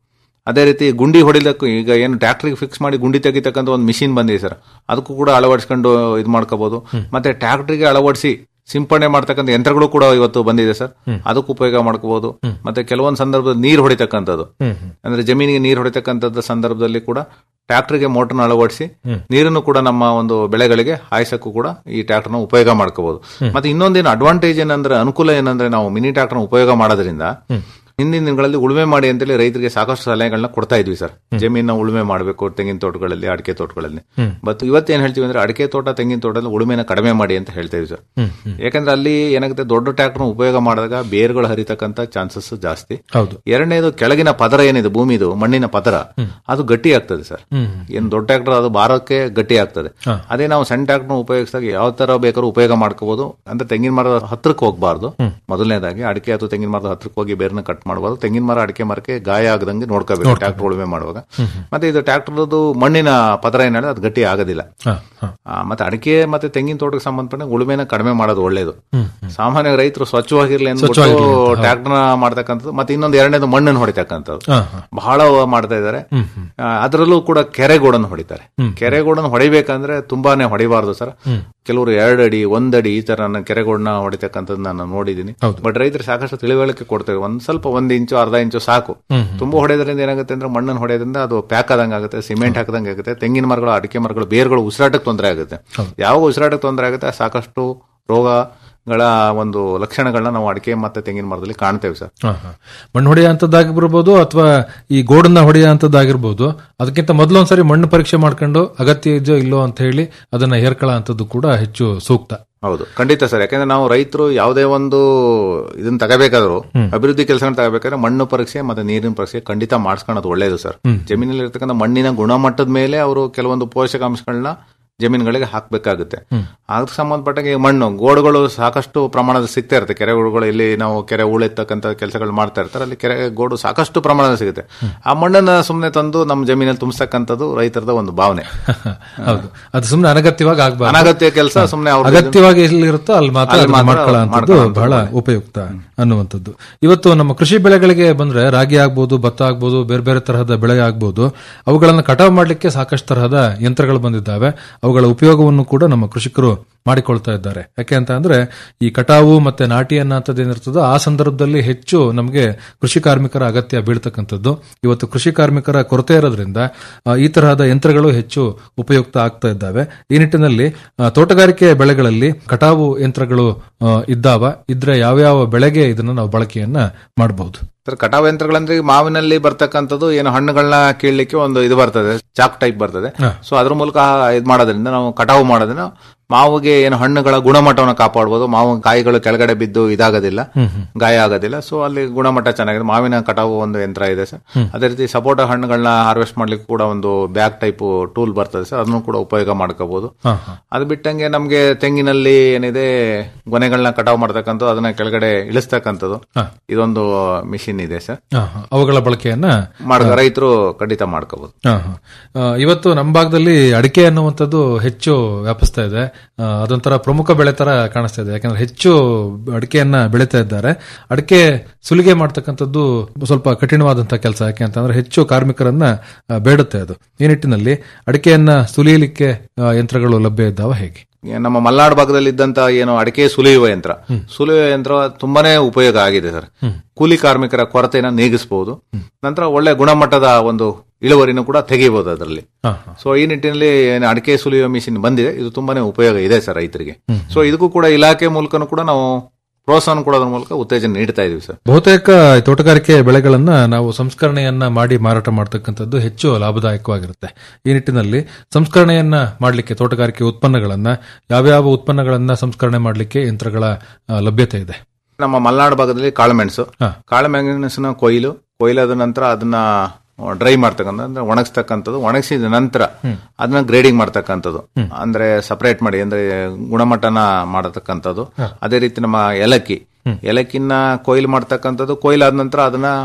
[SPEAKER 13] ಅದೇ ರೀತಿ ಗುಂಡಿ ಹೊಡಿಲಕ್ಕೂ ಈಗ ಏನು ಟ್ರ್ಯಾಕ್ಟರ್ಗೆ ಫಿಕ್ಸ್ ಮಾಡಿ ಗುಂಡಿ ತೆಗಿತಕ್ಕಂಥ ಒಂದು ಮಿಷಿನ್ ಬಂದಿದೆ ಸರ್ ಅದಕ್ಕೂ ಕೂಡ ಅಳವಡಿಸ್ಕೊಂಡು ಇದು ಮಾಡ್ಕೋಬಹುದು ಮತ್ತೆ ಟ್ರ್ಯಾಕ್ಟರ್ಗೆ ಅಳವಡಿಸಿ ಸಿಂಪಡಣೆ ಮಾಡ್ತಕ್ಕಂಥ ಯಂತ್ರಗಳು ಕೂಡ ಇವತ್ತು ಬಂದಿದೆ ಸರ್ ಅದಕ್ಕೂ ಉಪಯೋಗ ಮಾಡ್ಕೋಬಹುದು ಮತ್ತೆ ಕೆಲವೊಂದು ಸಂದರ್ಭದಲ್ಲಿ ನೀರು ಹೊಡಿತಕ್ಕಂಥದ್ದು ಅಂದ್ರೆ ಜಮೀನಿಗೆ ನೀರು ಹೊಡಿತಕ್ಕಂಥದ್ದು ಸಂದರ್ಭದಲ್ಲಿ ಕೂಡ ಟ್ರ್ಯಾಕ್ಟರ್ಗೆ ಮೋಟರ್ನ ಅಳವಡಿಸಿ ನೀರನ್ನು ಕೂಡ ನಮ್ಮ ಒಂದು ಬೆಳೆಗಳಿಗೆ ಹಾಯಿಸಕ್ಕೂ ಕೂಡ ಈ ಟ್ರ್ಯಾಕ್ಟರ್ನ ಉಪಯೋಗ ಮಾಡ್ಕೋಬಹುದು ಮತ್ತೆ ಇನ್ನೊಂದೇನು ಅಡ್ವಾಂಟೇಜ್ ಏನಂದ್ರೆ ಅನುಕೂಲ ಏನಂದ್ರೆ ನಾವು ಮಿನಿ ಟ್ರ್ಯಾಕ್ಟರ್ನ ಉಪಯೋಗ ಮಾಡೋದ್ರಿಂದ ಹಿಂದಿನ ದಿನಗಳಲ್ಲಿ ಉಳುಮೆ ಮಾಡಿ ಅಂತೇಳಿ ರೈತರಿಗೆ ಸಾಕಷ್ಟು ಸಲಹೆಗಳನ್ನ ಕೊಡ್ತಾ ಇದ್ವಿ ಸರ್ ಜಮೀನ ಉಳುಮೆ ಮಾಡಬೇಕು ತೆಂಗಿನ ತೋಟಗಳಲ್ಲಿ ಅಡಿಕೆ ತೋಟಗಳಲ್ಲಿ ಬಟ್ ಇವತ್ತೇನ್ ಹೇಳ್ತೀವಿ ಅಂದ್ರೆ ಅಡಿಕೆ ತೋಟ ತೆಂಗಿನ ತೋಟದಲ್ಲಿ ಉಳುಮೆನ ಕಡಿಮೆ ಮಾಡಿ ಅಂತ ಹೇಳ್ತಾ ಇದ್ವಿ ಸರ್ ಯಾಕಂದ್ರೆ ಅಲ್ಲಿ ಏನಾಗುತ್ತೆ ದೊಡ್ಡ ಟ್ರ್ಯಾಕ್ಟರ್ ಉಪಯೋಗ ಮಾಡಿದಾಗ ಬೇರುಗಳು ಹರಿತಕ್ಕಂತ ಚಾನ್ಸಸ್ ಜಾಸ್ತಿ
[SPEAKER 12] ಹೌದು
[SPEAKER 13] ಎರಡನೇದು ಕೆಳಗಿನ ಪದರ ಏನಿದೆ ಭೂಮಿದು ಮಣ್ಣಿನ ಪದರ ಅದು ಗಟ್ಟಿ ಆಗ್ತದೆ ಸರ್ ಏನ್ ದೊಡ್ಡ ಟ್ರ್ಯಾಕ್ಟರ್ ಅದು ಭಾರಕ್ಕೆ ಗಟ್ಟಿ ಆಗ್ತದೆ ಅದೇ ನಾವು ಸಣ್ಣ ಟ್ರ್ಯಾಕ್ಟರ್ ಉಪಯೋಗಿಸಿದಾಗ ಯಾವ ತರ ಬೇಕಾದ್ರೂ ಉಪಯೋಗ ಮಾಡ್ಕೋಬಹುದು ಅಂದ್ರೆ ತೆಂಗಿನ ಮರದ ಹತ್ರಕ್ಕೆ ಹೋಗಬಾರ್ದು ಮೊದಲನೇದಾಗಿ ಅಡಿಕೆ ಅಥವಾ ತೆಂಗಿನ ಮರದ ಹತ್ರಕ್ಕೆ ಹೋಗಿ ಬೇರ್ನ ಕಟ್ ಮಾಡಬಾರ್ದು ತೆಂಗಿನ ಮರ ಅಡಿಕೆ ಮರಕ್ಕೆ ಗಾಯ ಆಗದಂಗೆ ನೋಡ್ಕೋಬೇಕು ಟ್ರ್ಯಾಕ್ಟರ್ ಉಳುಮೆ ಮಾಡುವಾಗ ಮತ್ತೆ ಇದು ಟ್ರ್ಯಾಕ್ಟರ್ದು ಮಣ್ಣಿನ ಪದರ ಏನ್ ಹೇಳಿದ್ರೆ ಅದು ಗಟ್ಟಿ ಆಗೋದಿಲ್ಲ ಆ, ಮತ್ತೆ ಅಡಿಕೆ ಮತ್ತೆ ತೆಂಗಿನ ತೋಟಕ್ಕೆ ಸಂಬಂಧಪಟ್ಟ ಉಳುಮೆನ ಕಡಿಮೆ ಮಾಡೋದು ಒಳ್ಳೇದು ಸಾಮಾನ್ಯ ರೈತರು ಸ್ವಚ್ಛವಾಗಿರ್ಲಿ ಅಂದ್ಬಿಟ್ಟು
[SPEAKER 12] ಸ್ವಚ್ಛವಾಗಿರ್ಲಿ ಅಂತ, ಹೌದು.
[SPEAKER 13] ಟ್ರ್ಯಾಕ್ಟರ್ನ ಮಾಡ್ತಕ್ಕಂಥದ್ದು ಮತ್ತೆ ಇನ್ನೊಂದು ಎರಡನೇದು ಮಣ್ಣನ್ನು ಹೊಡಿತಕ್ಕಂಥದ್ದು
[SPEAKER 12] ಹಾ, ಹಾ.
[SPEAKER 13] ಬಹಳ ಮಾಡ್ತಾ ಇದ್ದಾರೆ ಅದರಲ್ಲೂ ಕೂಡ ಕೆರೆಗೋಡನ್ನು ಹೊಡಿತಾರೆ ಕೆರೆಗೋಡನ್ನು ಹೊಡಿಬೇಕಂದ್ರೆ ತುಂಬಾನೇ ಹೊಡಿಬಾರ್ದು ಸರ್ ಕೆಲವರು ಎರಡು ಅಡಿ ಒಂದಡಿ ಈ ತರ ನನ್ನ ಕೆರೆಗೋಡನ್ನ ಹೊಡಿತಕ್ಕಂಥದ್ದು ನಾನು ನೋಡಿದ್ದೀನಿ ಬಟ್ ರೈತರು ಸಾಕಷ್ಟು ತಿಳಿವಳಿಕೆ ಕೊಡ್ತಾರೆ ಒಂದ್ ಸ್ವಲ್ಪ ಒಂದ್ ಇಂಚು ಅರ್ಧ ಇಂಚು ಸಾಕು ತುಂಬಾ ಹೊಡೆಯೋದ್ರಿಂದ ಏನಾಗುತ್ತೆ ಅಂದ್ರೆ ಮಣ್ಣನ್ನು ಹೊಡೆಯೋದ್ರಿಂದ ಅದು ಪ್ಯಾಕ್ ಆದಂಗೆ ಆಗುತ್ತೆ ಸಿಮೆಂಟ್ ಹಾಕದಂಗೆ ಆಗುತ್ತೆ ತೆಂಗಿನ ಮರಗಳು ಅಡಿಕೆ ಮರಗಳು ಬೇರುಗಳು ಉಸಿರಾಟಕ್ಕೆ ತೊಂದರೆ ಆಗುತ್ತೆ ಯಾವಾಗ ಉಸಿರಾಟಕ್ಕೆ ತೊಂದರೆ ಆಗುತ್ತೆ ಸಾಕಷ್ಟು ರೋಗಗಳ ಒಂದು ಲಕ್ಷಣಗಳನ್ನ ನಾವು ಅಡಿಕೆ ಮತ್ತೆ ತೆಂಗಿನ ಮರದಲ್ಲಿ ಕಾಣ್ತೇವೆ ಸರ್
[SPEAKER 12] ಹಾ, ಹಾ. ಮಣ್ಣು ಹೊಡೆಯ ಅಂತದ್ದಾಗಿರ್ಬೋದು ಅಥವಾ ಈ ಗೋಡನ್ನ ಹೊಡೆಯ ಅಂತದ್ದಾಗಿರ್ಬೋದು ಅದಕ್ಕಿಂತ ಮೊದಲು ಒಂದ್ಸರಿ ಮಣ್ಣು ಪರೀಕ್ಷೆ ಮಾಡ್ಕೊಂಡು ಅಗತ್ಯ ಇದೆಯೋ ಇಲ್ಲೋ ಅಂತ ಹೇಳಿ ಅದನ್ನ ಹೇರ್ಕೊಳ್ಳೋ ಅಂತದ್ದು ಕೂಡ ಹೆಚ್ಚು ಸೂಕ್ತ
[SPEAKER 13] ಹೌದು ಖಂಡಿತ ಸರ್ ಯಾಕಂದ್ರೆ ನಾವು ರೈತರು ಯಾವುದೇ ಒಂದು ಇದನ್ನ ತಗೋಬೇಕಾದ್ರು ಅಭಿವೃದ್ಧಿ ಕೆಲಸ ತಗೋಬೇಕಾದ್ರೆ ಮಣ್ಣು ಪರೀಕ್ಷೆ ಮತ್ತೆ ನೀರಿನ ಪರೀಕ್ಷೆ ಖಂಡಿತ ಮಾಡಿಸ್ಕೊಳ್ಳೋದು ಒಳ್ಳೇದು ಸರ್ ಜಮೀನಲ್ಲಿ ಇರ್ತಕ್ಕಂಥ ಮಣ್ಣಿನ ಗುಣಮಟ್ಟದ ಮೇಲೆ ಅವರು ಕೆಲವೊಂದು ಪೋಷಕಾಂಶಗಳನ್ನ ಜಮೀನುಗಳಿಗೆ ಹಾಕಬೇಕಾಗುತ್ತೆ ಅದಕ್ಕೆ ಸಂಬಂಧಪಟ್ಟಾಗ ಈ ಮಣ್ಣು ಗೋಡುಗಳು ಸಾಕಷ್ಟು ಪ್ರಮಾಣದ ಸಿಗ್ತಾ ಇರುತ್ತೆ ಕೆರೆ ಗೋಡುಗಳು ಇಲ್ಲಿ ನಾವು ಕೆರೆ ಉಳೆತ್ತಕ್ಕಂಥ ಕೆಲಸಗಳು ಮಾಡ್ತಾ ಇರ್ತಾರೆ ಅಲ್ಲಿ ಕೆರೆ ಗೋಡು ಸಾಕಷ್ಟು ಪ್ರಮಾಣದ ಸಿಗುತ್ತೆ ಆ ಮಣ್ಣನ್ನ ಸುಮ್ಮನೆ ತಂದು ನಮ್ಮ ಜಮೀನಲ್ಲಿ ತುಂಬಿಸ್ತಕ್ಕಂಥದ್ದು ರೈತರದ ಒಂದು ಭಾವನೆ
[SPEAKER 12] ಹೌದು ಅದು ಸುಮ್ಮನೆ ಅನಗತ್ಯವಾಗಿ ಆಗ್ಬಾರ್ದು
[SPEAKER 13] ಅನಗತ್ಯ ಕೆಲಸ ಸುಮ್ಮನೆ ಅವ್ರು
[SPEAKER 12] ಅಗತ್ಯವಾಗಿ ಎಲ್ಲಿರುತ್ತೋ ಅಲ್ಲಿ ಮಾತ್ರ
[SPEAKER 13] ಅಲ್ಲಿ
[SPEAKER 12] ಅದನ್ನ
[SPEAKER 13] ಮಾತ್ರ
[SPEAKER 12] ಮಾಡ್ಕೊಳ್ಳೋ ಅಂತದ್ದು
[SPEAKER 13] ಮಾಡ್ಕೊಳ್ಳೋ
[SPEAKER 12] ಬಹಳ ಉಪಯುಕ್ತ ಅನ್ನುವಂಥದ್ದು ಇವತ್ತು ನಮ್ಮ ಕೃಷಿ ಬೆಳೆಗಳಿಗೆ ಬಂದ್ರೆ ರಾಗಿ ಆಗ್ಬೋದು ಭತ್ತ ಆಗ್ಬೋದು ಬೇರೆ ಬೇರೆ ತರಹದ ಬೆಳೆ ಆಗ್ಬೋದು ಅವುಗಳನ್ನು ಕಟಾವು ಮಾಡಲಿಕ್ಕೆ ಸಾಕಷ್ಟು ತರಹದ ಯಂತ್ರಗಳು ಬಂದಿದ್ದಾವೆ ಅವುಗಳ ಉಪಯೋಗವನ್ನು ಕೂಡ ನಮ್ಮ ಕೃಷಿಕರು ಮಾಡಿಕೊಳ್ತಾ ಇದ್ದಾರೆ ಯಾಕೆ ಅಂತ ಅಂದ್ರೆ ಈ ಕಟಾವು ಮತ್ತೆ ನಾಟಿ ಅನ್ನೋಂಥದ್ದು ಏನಿರ್ತದೋ ಆ ಸಂದರ್ಭದಲ್ಲಿ ಹೆಚ್ಚು ನಮಗೆ ಕೃಷಿ ಕಾರ್ಮಿಕರ ಅಗತ್ಯ ಬೀಳ್ತಕ್ಕಂಥದ್ದು ಇವತ್ತು ಕೃಷಿ ಕಾರ್ಮಿಕರ ಕೊರತೆ ಇರೋದ್ರಿಂದ ಆ, ಈ ತರಹದ ಯಂತ್ರಗಳು ಹೆಚ್ಚು ಉಪಯುಕ್ತ ಆಗ್ತಾ ಇದ್ದಾವೆ ಈ ನಿಟ್ಟಿನಲ್ಲಿ ಆ, ತೋಟಗಾರಿಕೆ ಬೆಳೆಗಳಲ್ಲಿ ಕಟಾವು ಯಂತ್ರಗಳು ಆ, ಇದ್ದಾವ ಇದ್ರೆ ಯಾವ್ಯಾವ ಬೆಳೆಗೆ ಇದನ್ನ ನಾವು ಬಳಕೆಯನ್ನ ಮಾಡಬಹುದು
[SPEAKER 13] ಸರ್ ಕಟಾವು ಯಂತ್ರಗಳಂದ್ರೆ ಈ ಮಾವಿನಲ್ಲಿ ಬರ್ತಕ್ಕಂಥದ್ದು ಏನು ಹಣ್ಣುಗಳನ್ನ ಕೀಳ್ಲಿಕ್ಕೆ ಒಂದು ಇದು ಬರ್ತದೆ ಚಾಕ್ ಟೈಪ್ ಬರ್ತದೆ ಸೊ ಅದ್ರ ಮೂಲಕ ಇದು ಮಾಡೋದ್ರಿಂದ ನಾವು ಕಟಾವು ಮಾಡೋದ್ರಿಂದ ಮಾವಿಗೆ ಏನು ಹಣ್ಣುಗಳ ಗುಣಮಟ್ಟವನ್ನು ಕಾಪಾಡಬಹುದು ಮಾವು ಕಾಯಿಗಳು ಕೆಳಗಡೆ ಬಿದ್ದು ಇದಾಗೋದಿಲ್ಲ ಗಾಯ ಆಗೋದಿಲ್ಲ ಸೊ ಅಲ್ಲಿ ಗುಣಮಟ್ಟ ಚೆನ್ನಾಗಿದೆ ಮಾವಿನ ಕಟಾವು ಒಂದು ಯಂತ್ರ ಇದೆ ಸರ್ ಅದೇ ರೀತಿ ಸಪೋಟ ಹಣ್ಣುಗಳನ್ನ ಹಾರ್ವೆಸ್ಟ್ ಮಾಡ್ಲಿಕ್ಕೆ ಕೂಡ ಒಂದು ಬ್ಯಾಗ್ ಟೈಪ್ ಟೂಲ್ ಬರ್ತದೆ ಸರ್ ಅದನ್ನು ಕೂಡ ಉಪಯೋಗ ಮಾಡ್ಕೋಬಹುದು
[SPEAKER 12] ಹಾ, ಹಾ.
[SPEAKER 13] ಅದು ಬಿಟ್ಟಂಗೆ ನಮ್ಗೆ ತೆಂಗಿನಲ್ಲಿ ಏನಿದೆ ಗೊನೆಗಳನ್ನ ಕಟಾವು ಮಾಡ್ತಕ್ಕಂಥದ್ದು ಅದನ್ನ ಕೆಳಗಡೆ ಇಳಿಸ್ತಕ್ಕಂಥದ್ದು
[SPEAKER 12] ಹಾ.
[SPEAKER 13] ಇದೊಂದು ಮಿಷಿನ್ ಇದೆ ಸರ್
[SPEAKER 12] ಹಾ, ಹಾ. ಅವುಗಳ ಬಳಕೆಯನ್ನ
[SPEAKER 13] ಮಾಡ ರೈತರು ಖಂಡಿತ ಮಾಡ್ಕೋಬಹುದು
[SPEAKER 12] ಹಾ, ಹಾ. ಆ, ಇವತ್ತು ನಮ್ಮ ಭಾಗದಲ್ಲಿ ಅಡಿಕೆ ಅನ್ನುವಂಥದ್ದು ಹೆಚ್ಚು ವ್ಯಾಪಿಸ್ತಾ ಇದೆ ಆ, ಅದೊಂಥರ ಪ್ರಮುಖ ಬೆಳೆ ತರ ಕಾಣಿಸ್ತಾ ಇದೆ ಯಾಕಂದ್ರೆ ಹೆಚ್ಚು ಅಡಿಕೆಯನ್ನ ಬೆಳೀತಾ ಇದ್ದಾರೆ ಅಡಿಕೆ ಸುಲಿಗೆ ಮಾಡ್ತಕ್ಕಂಥದ್ದು ಸ್ವಲ್ಪ ಕಠಿಣವಾದಂತಹ ಕೆಲಸ ಯಾಕೆ ಅಂತಂದ್ರೆ ಹೆಚ್ಚು ಕಾರ್ಮಿಕರನ್ನ ಆ, ಬೇಡುತ್ತೆ ಅದು ಈ ನಿಟ್ಟಿನಲ್ಲಿ ಅಡಿಕೆಯನ್ನ ಸುಲಿಯಲಿಕ್ಕೆ ಆ, ಯಂತ್ರಗಳು ಲಭ್ಯ ಇದ್ದಾವ ಹೇಗೆ
[SPEAKER 13] ನಮ್ಮ ಮಲ್ನಾಡು ಭಾಗದಲ್ಲಿ ಇದ್ದಂತ ಏನು ಅಡಿಕೆ ಸುಲಿಯುವ ಯಂತ್ರ ಸುಲಿಯುವ ಯಂತ್ರ ತುಂಬಾನೇ ಉಪಯೋಗ ಆಗಿದೆ ಸರ್ ಕೂಲಿ ಕಾರ್ಮಿಕರ ಕೊರತೆನ ನೀಗಿಸಬಹುದು ನಂತರ ಒಳ್ಳೆ ಗುಣಮಟ್ಟದ ಒಂದು ಇಳುವರಿನೂ ಕೂಡ ತೆಗಿಬಹುದು ಅದರಲ್ಲಿ
[SPEAKER 12] ಹಾ,
[SPEAKER 13] ಸೊ ಈ ನಿಟ್ಟಿನಲ್ಲಿ ಏನು ಅಡಿಕೆ ಸುಲಿಯುವ ಮಿಷಿನ್ ಬಂದಿದೆ ಇದು ತುಂಬಾನೇ ಉಪಯೋಗ ಇದೆ ಸರ್ ರೈತರಿಗೆ ಸೊ ಇದಕ್ಕೂ ಕೂಡ ಇಲಾಖೆ ಮೂಲಕನೂ ಕೂಡ ನಾವು ಪ್ರೋತ್ಸಾಹ ಕೊಡೋದ್ರ ಮೂಲಕ ಉತ್ತೇಜನ ನೀಡ್ತಾ ಇದೀವಿ ಸರ್
[SPEAKER 12] ಬಹುತೇಕ ತೋಟಗಾರಿಕೆ ಬೆಳೆಗಳನ್ನ ನಾವು ಸಂಸ್ಕರಣೆಯನ್ನ ಮಾಡಿ ಮಾರಾಟ ಮಾಡತಕ್ಕಂಥದ್ದು ಹೆಚ್ಚು ಲಾಭದಾಯಕವಾಗಿರುತ್ತೆ ಈ ನಿಟ್ಟಿನಲ್ಲಿ ಸಂಸ್ಕರಣೆಯನ್ನ ಮಾಡಲಿಕ್ಕೆ ತೋಟಗಾರಿಕೆ ಉತ್ಪನ್ನಗಳನ್ನ ಯಾವ್ಯಾವ ಉತ್ಪನ್ನಗಳನ್ನ ಸಂಸ್ಕರಣೆ ಮಾಡಲಿಕ್ಕೆ ಯಂತ್ರಗಳ ಆ, ಲಭ್ಯತೆ ಇದೆ
[SPEAKER 13] ನಮ್ಮ ಮಲೆನಾಡು ಭಾಗದಲ್ಲಿ ಕಾಳುಮೆಣಸು ಕಾಳುಮೆಣಸಿನ ಕೊಯ್ಲು ಕೊಯ್ಲಾದ ನಂತರ ಅದನ್ನ ಡ್ರೈ ಮಾಡ್ತಕ್ಕಂಥ ಅಂದ್ರೆ ಒಣಗಿಸ್ತಕ್ಕಂಥದ್ದು ಒಣಗಿಸಿದ ನಂತರ ಅದನ್ನ ಗ್ರೇಡಿಂಗ್ ಮಾಡ್ತಕ್ಕಂಥದ್ದು ಅಂದ್ರೆ ಸಪರೇಟ್ ಮಾಡಿ ಅಂದ್ರೆ ಗುಣಮಟ್ಟನ ಮಾಡತಕ್ಕಂಥದ್ದು ಅದೇ ರೀತಿ ನಮ್ಮ ಏಲಕ್ಕಿ ಏಲಕ್ಕಿನ ಕೊಯ್ಲು ಮಾಡ್ತಕ್ಕಂಥದ್ದು ಕೊಯ್ಲಾದ ನಂತರ ಅದನ್ನ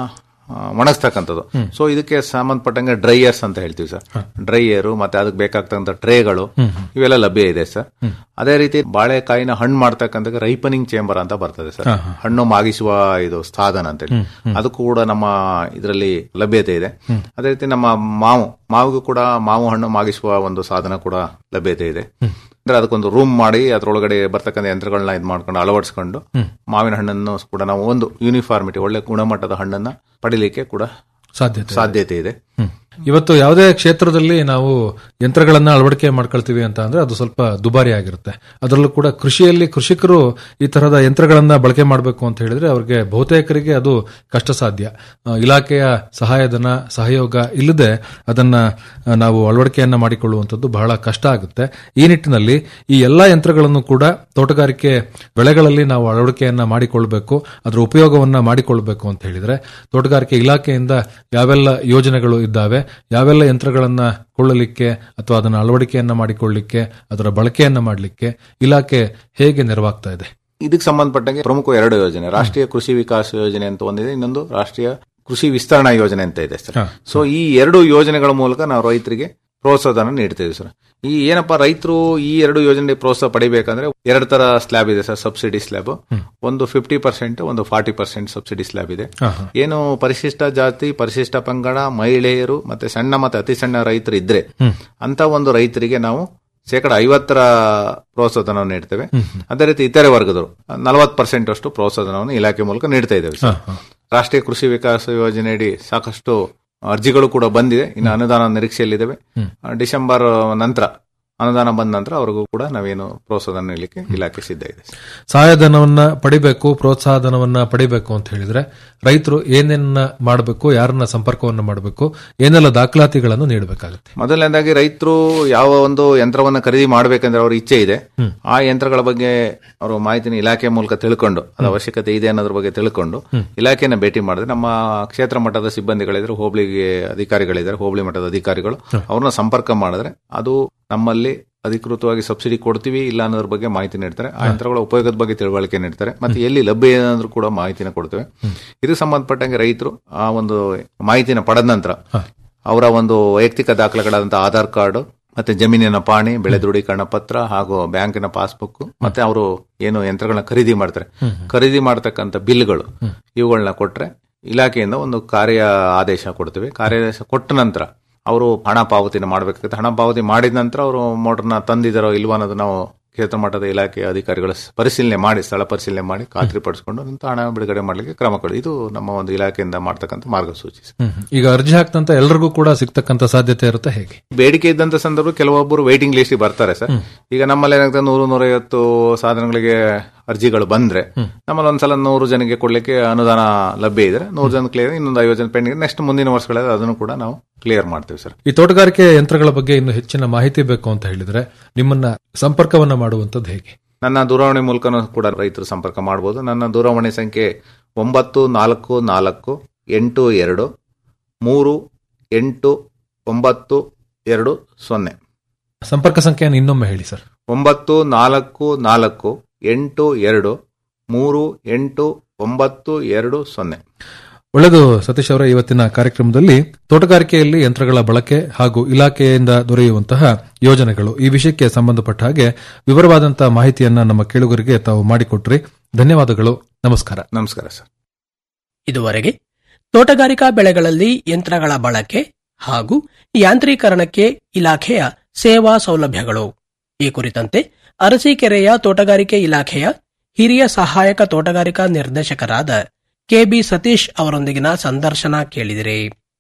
[SPEAKER 13] ಆ, ಒಣಗಿಸ್ತಕ್ಕಂಥದ್ದು ಸೊ ಇದಕ್ಕೆ ಸಂಬಂಧಪಟ್ಟಂಗೆ ಡ್ರೈಯರ್ಸ್ ಅಂತ ಹೇಳ್ತೀವಿ ಸರ್ ಡ್ರೈಯರು ಮತ್ತೆ ಅದಕ್ಕೆ ಬೇಕಾಗ್ತಕ್ಕಂಥ ಟ್ರೇಗಳು ಇವೆಲ್ಲ ಲಭ್ಯ ಇದೆ ಸರ್ ಅದೇ ರೀತಿ ಬಾಳೆಕಾಯಿನ ಹಣ್ಣು ಮಾಡ್ತಕ್ಕಂಥ ರೈಪನಿಂಗ್ ಚೇಂಬರ್ ಅಂತ ಬರ್ತದೆ ಸರ್
[SPEAKER 12] ಹಾ,
[SPEAKER 13] ಹಣ್ಣು ಮಾಗಿಸುವ ಇದು ಸಾಧನ ಅಂತ ಹೇಳಿ ಅದು ಕೂಡ ನಮ್ಮ ಇದರಲ್ಲಿ ಲಭ್ಯತೆ ಇದೆ ಅದೇ ರೀತಿ ನಮ್ಮ ಮಾವು ಮಾವಿಗೂ ಕೂಡ ಮಾವು ಹಣ್ಣು ಮಾಗಿಸುವ ಒಂದು ಸಾಧನ ಕೂಡ ಲಭ್ಯತೆ ಇದೆ ಅಂದ್ರೆ ಅದಕ್ಕೊಂದು ರೂಮ್ ಮಾಡಿ ಅದರೊಳಗಡೆ ಬರ್ತಕ್ಕಂಥ ಯಂತ್ರಗಳನ್ನ ಇದು ಮಾಡ್ಕೊಂಡು ಅಳವಡಿಸ್ಕೊಂಡು ಮಾವಿನ ಹಣ್ಣನ್ನು ಕೂಡ ನಾವು ಒಂದು ಯೂನಿಫಾರ್ಮಿಟಿ ಒಳ್ಳೆ ಗುಣಮಟ್ಟದ ಹಣ್ಣನ್ನ ಪಡಿಲಿಕ್ಕೆ ಕೂಡ
[SPEAKER 12] ಸಾಧ್ಯತೆ
[SPEAKER 13] ಸಾಧ್ಯತೆ ಇದೆ
[SPEAKER 12] ಇವತ್ತು ಯಾವುದೇ ಕ್ಷೇತ್ರದಲ್ಲಿ ನಾವು ಯಂತ್ರಗಳನ್ನ ಅಳವಡಿಕೆ ಮಾಡ್ಕೊಳ್ತೀವಿ ಅಂತ ಅಂದ್ರೆ ಅದು ಸ್ವಲ್ಪ ದುಬಾರಿ ಆಗಿರುತ್ತೆ ಅದರಲ್ಲೂ ಕೂಡ ಕೃಷಿಯಲ್ಲಿ ಕೃಷಿಕರು ಈ ತರಹದ ಯಂತ್ರಗಳನ್ನ ಬಳಕೆ ಮಾಡಬೇಕು ಅಂತ ಹೇಳಿದ್ರೆ ಅವ್ರಿಗೆ ಬಹುತೇಕರಿಗೆ ಅದು ಕಷ್ಟ ಸಾಧ್ಯ ಆ, ಇಲಾಖೆಯ ಸಹಾಯಧನ ಸಹಯೋಗ ಇಲ್ಲದೆ ಅದನ್ನ ಆ, ನಾವು ಅಳವಡಿಕೆಯನ್ನ ಮಾಡಿಕೊಳ್ಳುವಂಥದ್ದು ಬಹಳ ಕಷ್ಟ ಆಗುತ್ತೆ ಈ ನಿಟ್ಟಿನಲ್ಲಿ ಈ ಎಲ್ಲಾ ಯಂತ್ರಗಳನ್ನು ಕೂಡ ತೋಟಗಾರಿಕೆ ಬೆಳೆಗಳಲ್ಲಿ ನಾವು ಅಳವಡಿಕೆಯನ್ನ ಮಾಡಿಕೊಳ್ಬೇಕು ಅದರ ಉಪಯೋಗವನ್ನ ಮಾಡಿಕೊಳ್ಬೇಕು ಅಂತ ಹೇಳಿದ್ರೆ ತೋಟಗಾರಿಕೆ ಇಲಾಖೆಯಿಂದ ಯಾವೆಲ್ಲ ಯೋಜನೆಗಳು ಇದ್ದಾವೆ ಯಾವೆಲ್ಲ ಯಂತ್ರಗಳನ್ನ ಕೊಳ್ಳಲಿಕ್ಕೆ ಅಥವಾ ಅದನ್ನ ಅಳವಡಿಕೆಯನ್ನ ಮಾಡಿಕೊಳ್ಳಲಿಕ್ಕೆ ಅದರ ಬಳಕೆಯನ್ನ ಮಾಡಲಿಕ್ಕೆ ಇಲಾಖೆ ಹೇಗೆ ನೆರವಾಗ್ತಾ ಇದೆ
[SPEAKER 13] ಇದಕ್ಕೆ ಸಂಬಂಧಪಟ್ಟಂಗೆ ಪ್ರಮುಖ ಎರಡು ಯೋಜನೆ ರಾಷ್ಟ್ರೀಯ ಕೃಷಿ ವಿಕಾಸ ಯೋಜನೆ ಅಂತ ಒಂದಿದೆ ಇನ್ನೊಂದು ರಾಷ್ಟ್ರೀಯ ಕೃಷಿ ವಿಸ್ತರಣಾ ಯೋಜನೆ ಅಂತ ಇದೆ ಸರ್ ಸೊ ಈ ಎರಡು ಯೋಜನೆಗಳ ಮೂಲಕ ನಾವು ರೈತರಿಗೆ ಪ್ರೋತ್ಸಾಹನ ನೀಡ್ತೇವೆ ಸರ್ ಈ ಏನಪ್ಪಾ ರೈತರು ಈ ಎರಡು ಯೋಜನೆ ಪ್ರೋತ್ಸಾಹ ಪಡಿಬೇಕಂದ್ರೆ ಎರಡು ತರ ಸ್ಲ್ಯಾಬ್ ಇದೆ ಸರ್ ಸಬ್ಸಿಡಿ ಸ್ಲ್ಯಾಬ್ ಒಂದು ಫಿಫ್ಟಿ ಪರ್ಸೆಂಟ್ ಒಂದು ಫಾರ್ಟಿ ಪರ್ಸೆಂಟ್ ಸಬ್ಸಿಡಿ ಸ್ಲ್ಯಾಬ್ ಇದೆ
[SPEAKER 12] ಹಾ, ಹಾ.
[SPEAKER 13] ಏನು ಪರಿಶಿಷ್ಟ ಜಾತಿ ಪರಿಶಿಷ್ಟ ಪಂಗಡ ಮಹಿಳೆಯರು ಮತ್ತೆ ಸಣ್ಣ ಮತ್ತೆ ಅತಿ ಸಣ್ಣ ರೈತರು ಇದ್ರೆ ಅಂತ ಒಂದು ರೈತರಿಗೆ ನಾವು ಶೇಕಡ ಐವತ್ತರ ಪ್ರೋತ್ಸಾಹಧನವನ್ನು ನೀಡ್ತೇವೆ ಅದೇ ರೀತಿ ಇತರೆ ವರ್ಗದವರು ನಲವತ್ತು ಪರ್ಸೆಂಟ್ ಅಷ್ಟು ಪ್ರೋತ್ಸಾಹಧನವನ್ನು ಇಲಾಖೆ ಮೂಲಕ ನೀಡ್ತಾ ಇದ್ದೇವೆ ಸರ್. ರಾಷ್ಟ್ರೀಯ ಕೃಷಿ ವಿಕಾಸ ಯೋಜನೆಯಡಿ ಸಾಕಷ್ಟು ಅರ್ಜಿಗಳು ಕೂಡ ಬಂದಿದೆ ಇನ್ನು ಅನುದಾನ ನಿರೀಕ್ಷೆಯಲ್ಲಿದ್ದಾವೆ ಆ, ಡಿಸೆಂಬರ್ ನಂತರ ಅನುದಾನ ಬಂದ ನಂತರ ಅವ್ರಿಗೂ ಕೂಡ ನಾವೇನು ಪ್ರೋತ್ಸಾಹಧನ ನೀಡಲಿಕ್ಕೆ ಇಲಾಖೆ ಸಿದ್ಧ ಇದೆ ಸರ್.
[SPEAKER 12] ಸಹಾಯಧನವನ್ನ ಪಡಿಬೇಕು ಪ್ರೋತ್ಸಾಹಧನವನ್ನ ಪಡಿಬೇಕು ಅಂತ ಹೇಳಿದ್ರೆ ರೈತರು ಏನೇನ ಮಾಡಬೇಕು ಯಾರನ್ನ ಸಂಪರ್ಕವನ್ನ ಮಾಡಬೇಕು ಏನೆಲ್ಲ ದಾಖಲಾತಿಗಳನ್ನು ನೀಡಬೇಕಾಗುತ್ತೆ
[SPEAKER 13] ಮೊದಲನೇದಾಗಿ ರೈತರು ಯಾವ ಒಂದು ಯಂತ್ರವನ್ನ ಖರೀದಿ ಮಾಡಬೇಕಂದ್ರೆ ಅವ್ರ ಇಚ್ಛೆ ಇದೆ ಆ ಯಂತ್ರಗಳ ಬಗ್ಗೆ ಅವರು ಮಾಹಿತಿನ ಇಲಾಖೆ ಮೂಲಕ ತಿಳ್ಕೊಂಡು ಅದ ಅವಶ್ಯಕತೆ ಇದೆ ಅನ್ನೋದ್ರ ಬಗ್ಗೆ ತಿಳ್ಕೊಂಡು ಇಲಾಖೆನ ಭೇಟಿ ಮಾಡಿದ್ರೆ ನಮ್ಮ ಕ್ಷೇತ್ರ ಮಟ್ಟದ ಸಿಬ್ಬಂದಿಗಳಿದ್ರೆ ಹೋಬಳಿಗೆ ಅಧಿಕಾರಿಗಳಿದ್ದಾರೆ ಹೋಬಳಿ ಮಟ್ಟದ ಅಧಿಕಾರಿಗಳು ಅವ್ರನ್ನ ಸಂಪರ್ಕ ಮಾಡಿದ್ರೆ ಅದು ನಮ್ಮಲ್ಲಿ ಅಧಿಕೃತವಾಗಿ ಸಬ್ಸಿಡಿ ಕೊಡ್ತೀವಿ ಇಲ್ಲ ಅನ್ನೋದ್ರ ಬಗ್ಗೆ ಮಾಹಿತಿ ನೀಡ್ತಾರೆ ಆ ಯಂತ್ರಗಳ ಉಪಯೋಗದ ಬಗ್ಗೆ ತಿಳುವಳಿಕೆ ನೀಡ್ತಾರೆ ಮತ್ತೆ ಎಲ್ಲಿ ಲಭ್ಯ ಏನಾದ್ರೂ ಕೂಡ ಮಾಹಿತಿನ ಕೊಡ್ತೇವೆ ಇದಕ್ಕೆ ಸಂಬಂಧಪಟ್ಟಂಗೆ ರೈತರು ಆ ಒಂದು ಮಾಹಿತಿನ ಪಡೆದ ನಂತರ ಅವರ ಒಂದು ವೈಯಕ್ತಿಕ ದಾಖಲೆಗಳಾದಂತಹ ಆಧಾರ್ ಕಾರ್ಡ್ ಮತ್ತೆ ಜಮೀನಿನ ಪಾಣಿ ಬೆಳೆ ದೃಢೀಕರಣ ಪತ್ರ ಹಾಗೂ ಬ್ಯಾಂಕಿನ ಪಾಸ್ಬುಕ್ ಮತ್ತೆ ಅವರು ಏನು ಯಂತ್ರಗಳನ್ನ ಖರೀದಿ ಮಾಡ್ತಾರೆ ಖರೀದಿ ಮಾಡ್ತಕ್ಕಂಥ ಬಿಲ್ಗಳು ಇವುಗಳನ್ನ ಕೊಟ್ರೆ ಇಲಾಖೆಯಿಂದ ಒಂದು ಕಾರ್ಯ ಆದೇಶ ಕೊಡ್ತೇವೆ ಕಾರ್ಯಾದೇಶ ಕೊಟ್ಟ ನಂತರ ಅವರು ಹಣ ಪಾವತಿನ ಮಾಡಬೇಕಾಗುತ್ತೆ ಹಣ ಪಾವತಿ ಮಾಡಿದ ನಂತರ ಅವರು ಮೋಟರ್ನ ತಂದಿದ್ದಾರೋ ಇಲ್ವಾ ಅನ್ನೋದು ನಾವು ಕ್ಷೇತ್ರ ಮಟ್ಟದ ಇಲಾಖೆ ಅಧಿಕಾರಿಗಳ ಪರಿಶೀಲನೆ ಮಾಡಿ ಸ್ಥಳ ಪರಿಶೀಲನೆ ಮಾಡಿ ಖಾತ್ರಿಪಡಿಸಿಕೊಂಡು ನಂತರ ಹಣ ಬಿಡುಗಡೆ ಮಾಡಲಿಕ್ಕೆ ಕ್ರಮ ಕೊಡಿ ಇದು ನಮ್ಮ ಒಂದು ಇಲಾಖೆಯಿಂದ ಮಾಡ್ತಕ್ಕಂಥ ಮಾರ್ಗಸೂಚಿ
[SPEAKER 12] ಹ್ಮ್. ಈಗ ಅರ್ಜಿ ಹಾಕ್ತಂತ ಎಲ್ಲರಿಗೂ ಕೂಡ ಸಿಗ್ತಕ್ಕಂತ ಸಾಧ್ಯತೆ ಇರುತ್ತೆ ಹೇಗೆ
[SPEAKER 13] ಬೇಡಿಕೆ ಇದ್ದಂತ ಸಂದರ್ಭ ಕೆಲವೊಬ್ಬರು ವೈಟಿಂಗ್ ಲಿಸ್ಟ್ ಬರ್ತಾರೆ ಸರ್ ಈಗ ನಮ್ಮಲ್ಲಿ ಏನಾಗ್ತದೆ ನೂರು ನೂರೈವತ್ತು ಸಾಧನಗಳಿಗೆ ಅರ್ಜಿಗಳು ಬಂದ್ರೆ ನಮ್ಮಲ್ಲಿ ಒಂದ್ಸಲ ನೂರು ಜನಕ್ಕೆ ಕೊಡ್ಲಿಕ್ಕೆ ಅನುದಾನ ಲಭ್ಯ ಇದ್ರೆ ನೂರು ಜನ ಕ್ಲಿಯರ್ ಇನ್ನೊಂದು ಐವತ್ತು ಜನ ಪೆಂಡಿಂಗ್ ನೆಕ್ಸ್ಟ್ ಮುಂದಿನ ವರ್ಷಗಳಲ್ಲಿ ಅದನ್ನು ಕೂಡ ನಾವು ಕ್ಲಿಯರ್ ಮಾಡ್ತೀವಿ ಸರ್
[SPEAKER 12] ಈ ತೋಟಗಾರಿಕೆ ಯಂತ್ರಗಳ ಬಗ್ಗೆ ಇನ್ನು ಹೆಚ್ಚಿನ ಮಾಹಿತಿ ಬೇಕು ಅಂತ ಹೇಳಿದ್ರೆ ನಿಮ್ಮನ್ನ ಸಂಪರ್ಕವನ್ನ ಮಾಡುವಂತದ್ದು ಹೇಗೆ
[SPEAKER 13] ನನ್ನ ದೂರವಾಣಿ ಮೂಲಕನೂ ಕೂಡ ರೈತರು ಸಂಪರ್ಕ ಮಾಡಬಹುದು ನನ್ನ ದೂರವಾಣಿ ಸಂಖ್ಯೆ ಒಂಬತ್ತು ನಾಲ್ಕು ನಾಲ್ಕು ಎಂಟು ಎರಡು ಮೂರು ಎಂಟು ಒಂಬತ್ತು ಎರಡು ಸೊನ್ನೆ
[SPEAKER 12] ಸಂಪರ್ಕ ಸಂಖ್ಯೆಯನ್ನು ಇನ್ನೊಮ್ಮೆ ಹೇಳಿ ಸರ್
[SPEAKER 13] ಒಂಬತ್ತು ನಾಲ್ಕು ನಾಲ್ಕು ಎಂಟು ಎರಡು ಮೂರು ಎಂಟು ಒಂಬತ್ತು ಎರಡು ಸೊನ್ನೆ
[SPEAKER 12] ಒಳ್ಳೆಯದು ಸತೀಶ್ ಅವರ ಇವತ್ತಿನ ಕಾರ್ಯಕ್ರಮದಲ್ಲಿ ತೋಟಗಾರಿಕೆಯಲ್ಲಿ ಯಂತ್ರಗಳ ಬಳಕೆ ಹಾಗೂ ಇಲಾಖೆಯಿಂದ ದೊರೆಯುವಂತಹ ಯೋಜನೆಗಳು ಈ ವಿಷಯಕ್ಕೆ ಸಂಬಂಧಪಟ್ಟ ಹಾಗೆ ವಿವರವಾದಂತಹ ಮಾಹಿತಿಯನ್ನ ನಮ್ಮ ಕೇಳುಗರಿಗೆ ತಾವು ಮಾಡಿಕೊಟ್ರಿ ಧನ್ಯವಾದಗಳು ನಮಸ್ಕಾರ
[SPEAKER 13] ನಮಸ್ಕಾರ ಸರ್
[SPEAKER 11] ಇದುವರೆಗೆ ತೋಟಗಾರಿಕಾ ಬೆಳೆಗಳಲ್ಲಿ ಯಂತ್ರಗಳ ಬಳಕೆ ಹಾಗೂ ಯಾಂತ್ರೀಕರಣಕ್ಕೆ ಇಲಾಖೆಯ ಸೇವಾ ಸೌಲಭ್ಯಗಳು ಈ ಕುರಿತಂತೆ ಅರಸೀಕೆರೆಯ ತೋಟಗಾರಿಕೆ ಇಲಾಖೆಯ ಹಿರಿಯ ಸಹಾಯಕ ತೋಟಗಾರಿಕಾ ನಿರ್ದೇಶಕರಾದ ಕೆಬಿ ಸತೀಶ್ ಅವರೊಂದಿಗಿನ ಸಂದರ್ಶನ ಕೇಳಿದಿರಿ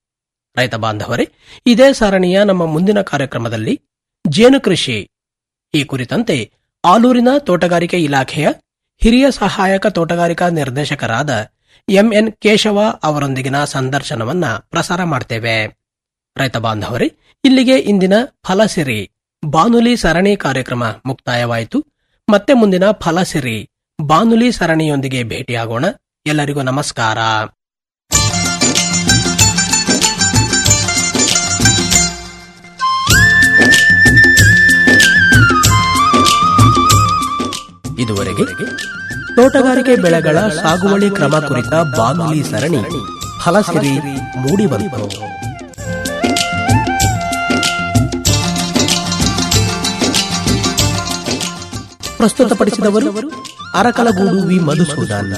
[SPEAKER 11] ರೈತ ಬಾಂಧವರೇ ಇದೇ ಸರಣಿಯ ನಮ್ಮ ಮುಂದಿನ ಕಾರ್ಯಕ್ರಮದಲ್ಲಿ ಜೇನು ಕೃಷಿ ಈ ಕುರಿತಂತೆ ಆಲೂರಿನ ತೋಟಗಾರಿಕೆ ಇಲಾಖೆಯ ಹಿರಿಯ ಸಹಾಯಕ ತೋಟಗಾರಿಕಾ ನಿರ್ದೇಶಕರಾದ ಎಂಎನ್ ಕೇಶವ ಅವರೊಂದಿಗಿನ ಸಂದರ್ಶನವನ್ನ ಪ್ರಸಾರ ಮಾಡ್ತೇವೆ ರೈತ ಬಾಂಧವರೇ ಇಲ್ಲಿಗೆ ಇಂದಿನ ಫಲಸಿರಿ ಬಾನುಲಿ ಸರಣಿ ಕಾರ್ಯಕ್ರಮ ಮುಕ್ತಾಯವಾಯಿತು ಮತ್ತೆ ಮುಂದಿನ ಫಲಸಿರಿ ಬಾನುಲಿ ಸರಣಿಯೊಂದಿಗೆ ಭೇಟಿಯಾಗೋಣ ಎಲ್ಲರಿಗೂ ನಮಸ್ಕಾರ ಇದುವರೆಗೆ ತೋಟಗಾರಿಕೆ ಬೆಳೆಗಳ ಸಾಗುವಳಿ ಕ್ರಮ ಕುರಿತ ಬಾನುಲಿ ಸರಣಿ ಹಲಸಿರಿ ಮೂಡಿಬಂತು ಪ್ರಸ್ತುತಪಡಿಸಿದವರು ಅರಕಲಗೂಡು ವಿ ಮಧುಸೂದನ್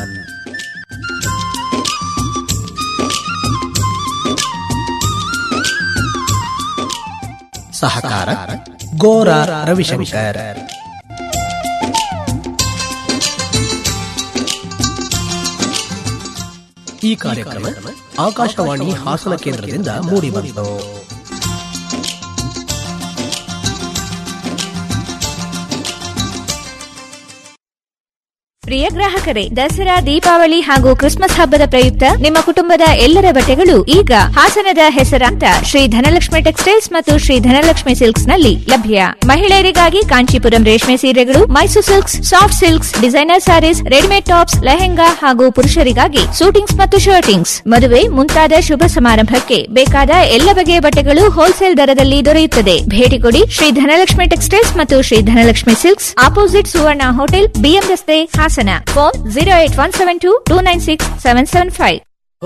[SPEAKER 11] ಸಹಕಾರ ಗೋರ ರವಿಶಂಕರ್ ಈ ಕಾರ್ಯಕ್ರಮ ಆಕಾಶವಾಣಿ ಹಾಸನ ಕೇಂದ್ರದಿಂದ ಮೂಡಿಬಂತು
[SPEAKER 14] ಪ್ರಿಯ ಗ್ರಾಹಕರೇ ದಸರಾ ದೀಪಾವಳಿ ಹಾಗೂ ಕ್ರಿಸ್ಮಸ್ ಹಬ್ಬದ ಪ್ರಯುಕ್ತ ನಿಮ್ಮ ಕುಟುಂಬದ ಎಲ್ಲರ ಬಟ್ಟೆಗಳು ಈಗ ಹಾಸನದ ಹೆಸರಾಂತ ಶ್ರೀ ಧನಲಕ್ಷ್ಮಿ ಟೆಕ್ಸ್ಟೈಲ್ಸ್ ಮತ್ತು ಶ್ರೀ ಧನಲಕ್ಷ್ಮಿ ಸಿಲ್ಕ್ಸ್ ನಲ್ಲಿ ಲಭ್ಯ ಮಹಿಳೆಯರಿಗಾಗಿ ಕಾಂಚೀಪುರಂ ರೇಷ್ಮೆ ಸೀರೆಗಳು Mysuru silks soft silks designer sarees readymade tops lehenga ಹಾಗೂ ಪುರುಷರಿಗಾಗಿ ಸೂಟಿಂಗ್ಸ್ ಮತ್ತು ಶರ್ಟಿಂಗ್ಸ್ ಮದುವೆ ಮುಂತಾದ ಶುಭ ಸಮಾರಂಭಕ್ಕೆ ಬೇಕಾದ ಎಲ್ಲ ಬಗೆಯ ಬಟ್ಟೆಗಳು ಹೋಲ್ಸೇಲ್ ದರದಲ್ಲಿ ದೊರೆಯುತ್ತದೆ ಭೇಟಿ ಕೊಡಿ ಶ್ರೀ ಧನಲಕ್ಷ್ಮಿ ಟೆಕ್ಸ್ಟೈಲ್ಸ್ ಮತ್ತು Shri Dhanalakshmi silks opposite Suvarna hotel BM ರಸ್ತೆ Hassan phone zero eight one seven two two nine six seven seven five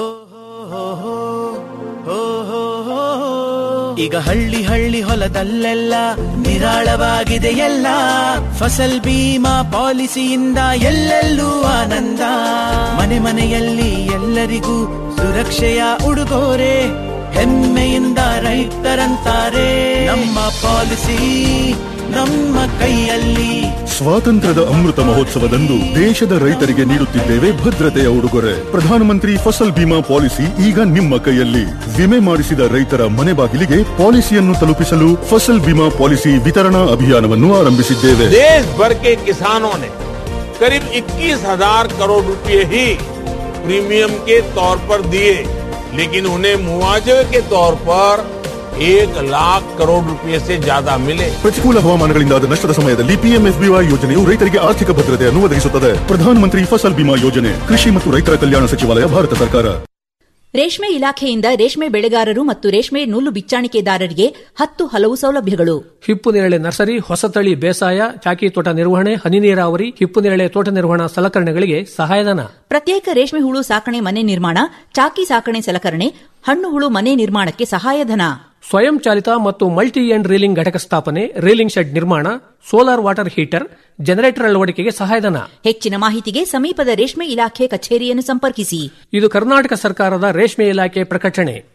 [SPEAKER 15] ಈಗ ಹಳ್ಳಿ ಹಳ್ಳಿ ಹೊಲದಲ್ಲೆಲ್ಲ ನಿರಾಳವಾಗಿದೆ ಎಲ್ಲ ಫಸಲ್ ಬೀಮಾ ಪಾಲಿಸಿಯಿಂದ ಎಲ್ಲೆಲ್ಲೂ ಆನಂದ ಮನೆ ಮನೆಯಲ್ಲಿ ಎಲ್ಲರಿಗೂ ಸುರಕ್ಷೆಯ ಉಡುಗೊರೆ ಹೆಮ್ಮೆಯಿಂದ ರೈತರಂತಾರೆ ನಮ್ಮ ಪಾಲಿಸಿ ನಮ್ಮ ಕೈಯಲ್ಲಿ
[SPEAKER 3] ಸ್ವಾತಂತ್ರ್ಯದ ಅಮೃತ ಮಹೋತ್ಸವದಂದು ದೇಶದ ರೈತರಿಗೆ ನೀಡುತ್ತಿದ್ದೇವೆ ಭದ್ರತೆಯ ಉಡುಗೊರೆ ಪ್ರಧಾನಮಂತ್ರಿ ಫಸಲ್ ಬಿಮಾ ಪಾಲಿಸಿ ಈಗ ನಿಮ್ಮ ಕೈಯಲ್ಲಿ ವಿಮೆ ಮಾಡಿಸಿದ ರೈತರ ಮನೆ ಬಾಗಿಲಿಗೆ ಪಾಲಿಸಿಯನ್ನು ತಲುಪಿಸಲು ಫಸಲ್ ಬಿಮಾ ಪಾಲಿಸಿ ವಿತರಣಾ ಅಭಿಯಾನವನ್ನು ಆರಂಭಿಸಿದ್ದೇವೆ
[SPEAKER 4] देश भर के किसानों ने करीब 21 हजार करोड़ रुपए ही प्रीमियम के तौर पर दिए लेकिन उन्हें मुआवजे के तौर पर एक लाख करोड़ रुपए से ज्यादा मिले
[SPEAKER 3] ಪ್ರತಿಕೂಲ ಹವಾಮಾನಗಳಿಂದಾದ ನಷ್ಟದ ಸಮಯದಲ್ಲಿ ಪಿಎಂಎಫ್ಬಿವೈ ಯೋಜನೆಯು ರೈತರಿಗೆ ಆರ್ಥಿಕ ಭದ್ರತೆಯನ್ನು ಒದಗಿಸುತ್ತದೆ ಪ್ರಧಾನಮಂತ್ರಿ ಫಸಲ್ ಬಿಮಾ ಯೋಜನೆ ಕೃಷಿ ಮತ್ತು ರೈತರ ಕಲ್ಯಾಣ ಸಚಿವಾಲಯ ಭಾರತ ಸರ್ಕಾರ
[SPEAKER 16] ರೇಷ್ಮೆ ಇಲಾಖೆಯಿಂದ ರೇಷ್ಮೆ ಬೆಳೆಗಾರರು ಮತ್ತು ರೇಷ್ಮೆ ನೂಲು ಬಿಚ್ಚಾಣಿಕೆದಾರರಿಗೆ ಹತ್ತು ಹಲವು ಸೌಲಭ್ಯಗಳು
[SPEAKER 11] ಹಿಪ್ಪು ನೇರಳೆ ನರ್ಸರಿ ಹೊಸತಳಿ ಬೇಸಾಯ ಚಾಕಿ ತೋಟ ನಿರ್ವಹಣೆ ಹನಿ ನೀರಾವರಿ ಹಿಪ್ಪು ನೇರಳೆ ತೋಟ ನಿರ್ವಹಣಾ ಸಲಕರಣೆಗಳಿಗೆ ಸಹಾಯಧನ
[SPEAKER 16] ಪ್ರತ್ಯೇಕ ರೇಷ್ಮೆ ಹುಳು ಸಾಕಣೆ ಮನೆ ನಿರ್ಮಾಣ ಚಾಕಿ ಸಾಕಣೆ ಸಲಕರಣೆ ಹಣ್ಣು ಹುಳು ಮನೆ ನಿರ್ಮಾಣಕ್ಕೆ ಸಹಾಯಧನ
[SPEAKER 11] ಸ್ವಯಂ ಚಾಲಿತ ಮತ್ತು ಮಲ್ಟಿ ಎಂಡ್ ರೀಲಿಂಗ್ ಘಟಕ ಸ್ಥಾಪನೆ ರೀಲಿಂಗ್ ಶೆಡ್ ನಿರ್ಮಾಣ ಸೋಲಾರ್ ವಾಟರ್ ಹೀಟರ್ ಜನರೇಟರ್ ಅಳವಡಿಕೆಗೆ ಸಹಾಯಧನ
[SPEAKER 16] ಹೆಚ್ಚಿನ ಮಾಹಿತಿಗೆ ಸಮೀಪದ ರೇಷ್ಮೆ ಇಲಾಖೆ ಕಚೇರಿಯನ್ನು ಸಂಪರ್ಕಿಸಿ
[SPEAKER 11] ಇದು ಕರ್ನಾಟಕ ಸರ್ಕಾರದ ರೇಷ್ಮೆ ಇಲಾಖೆ ಪ್ರಕಟಣೆ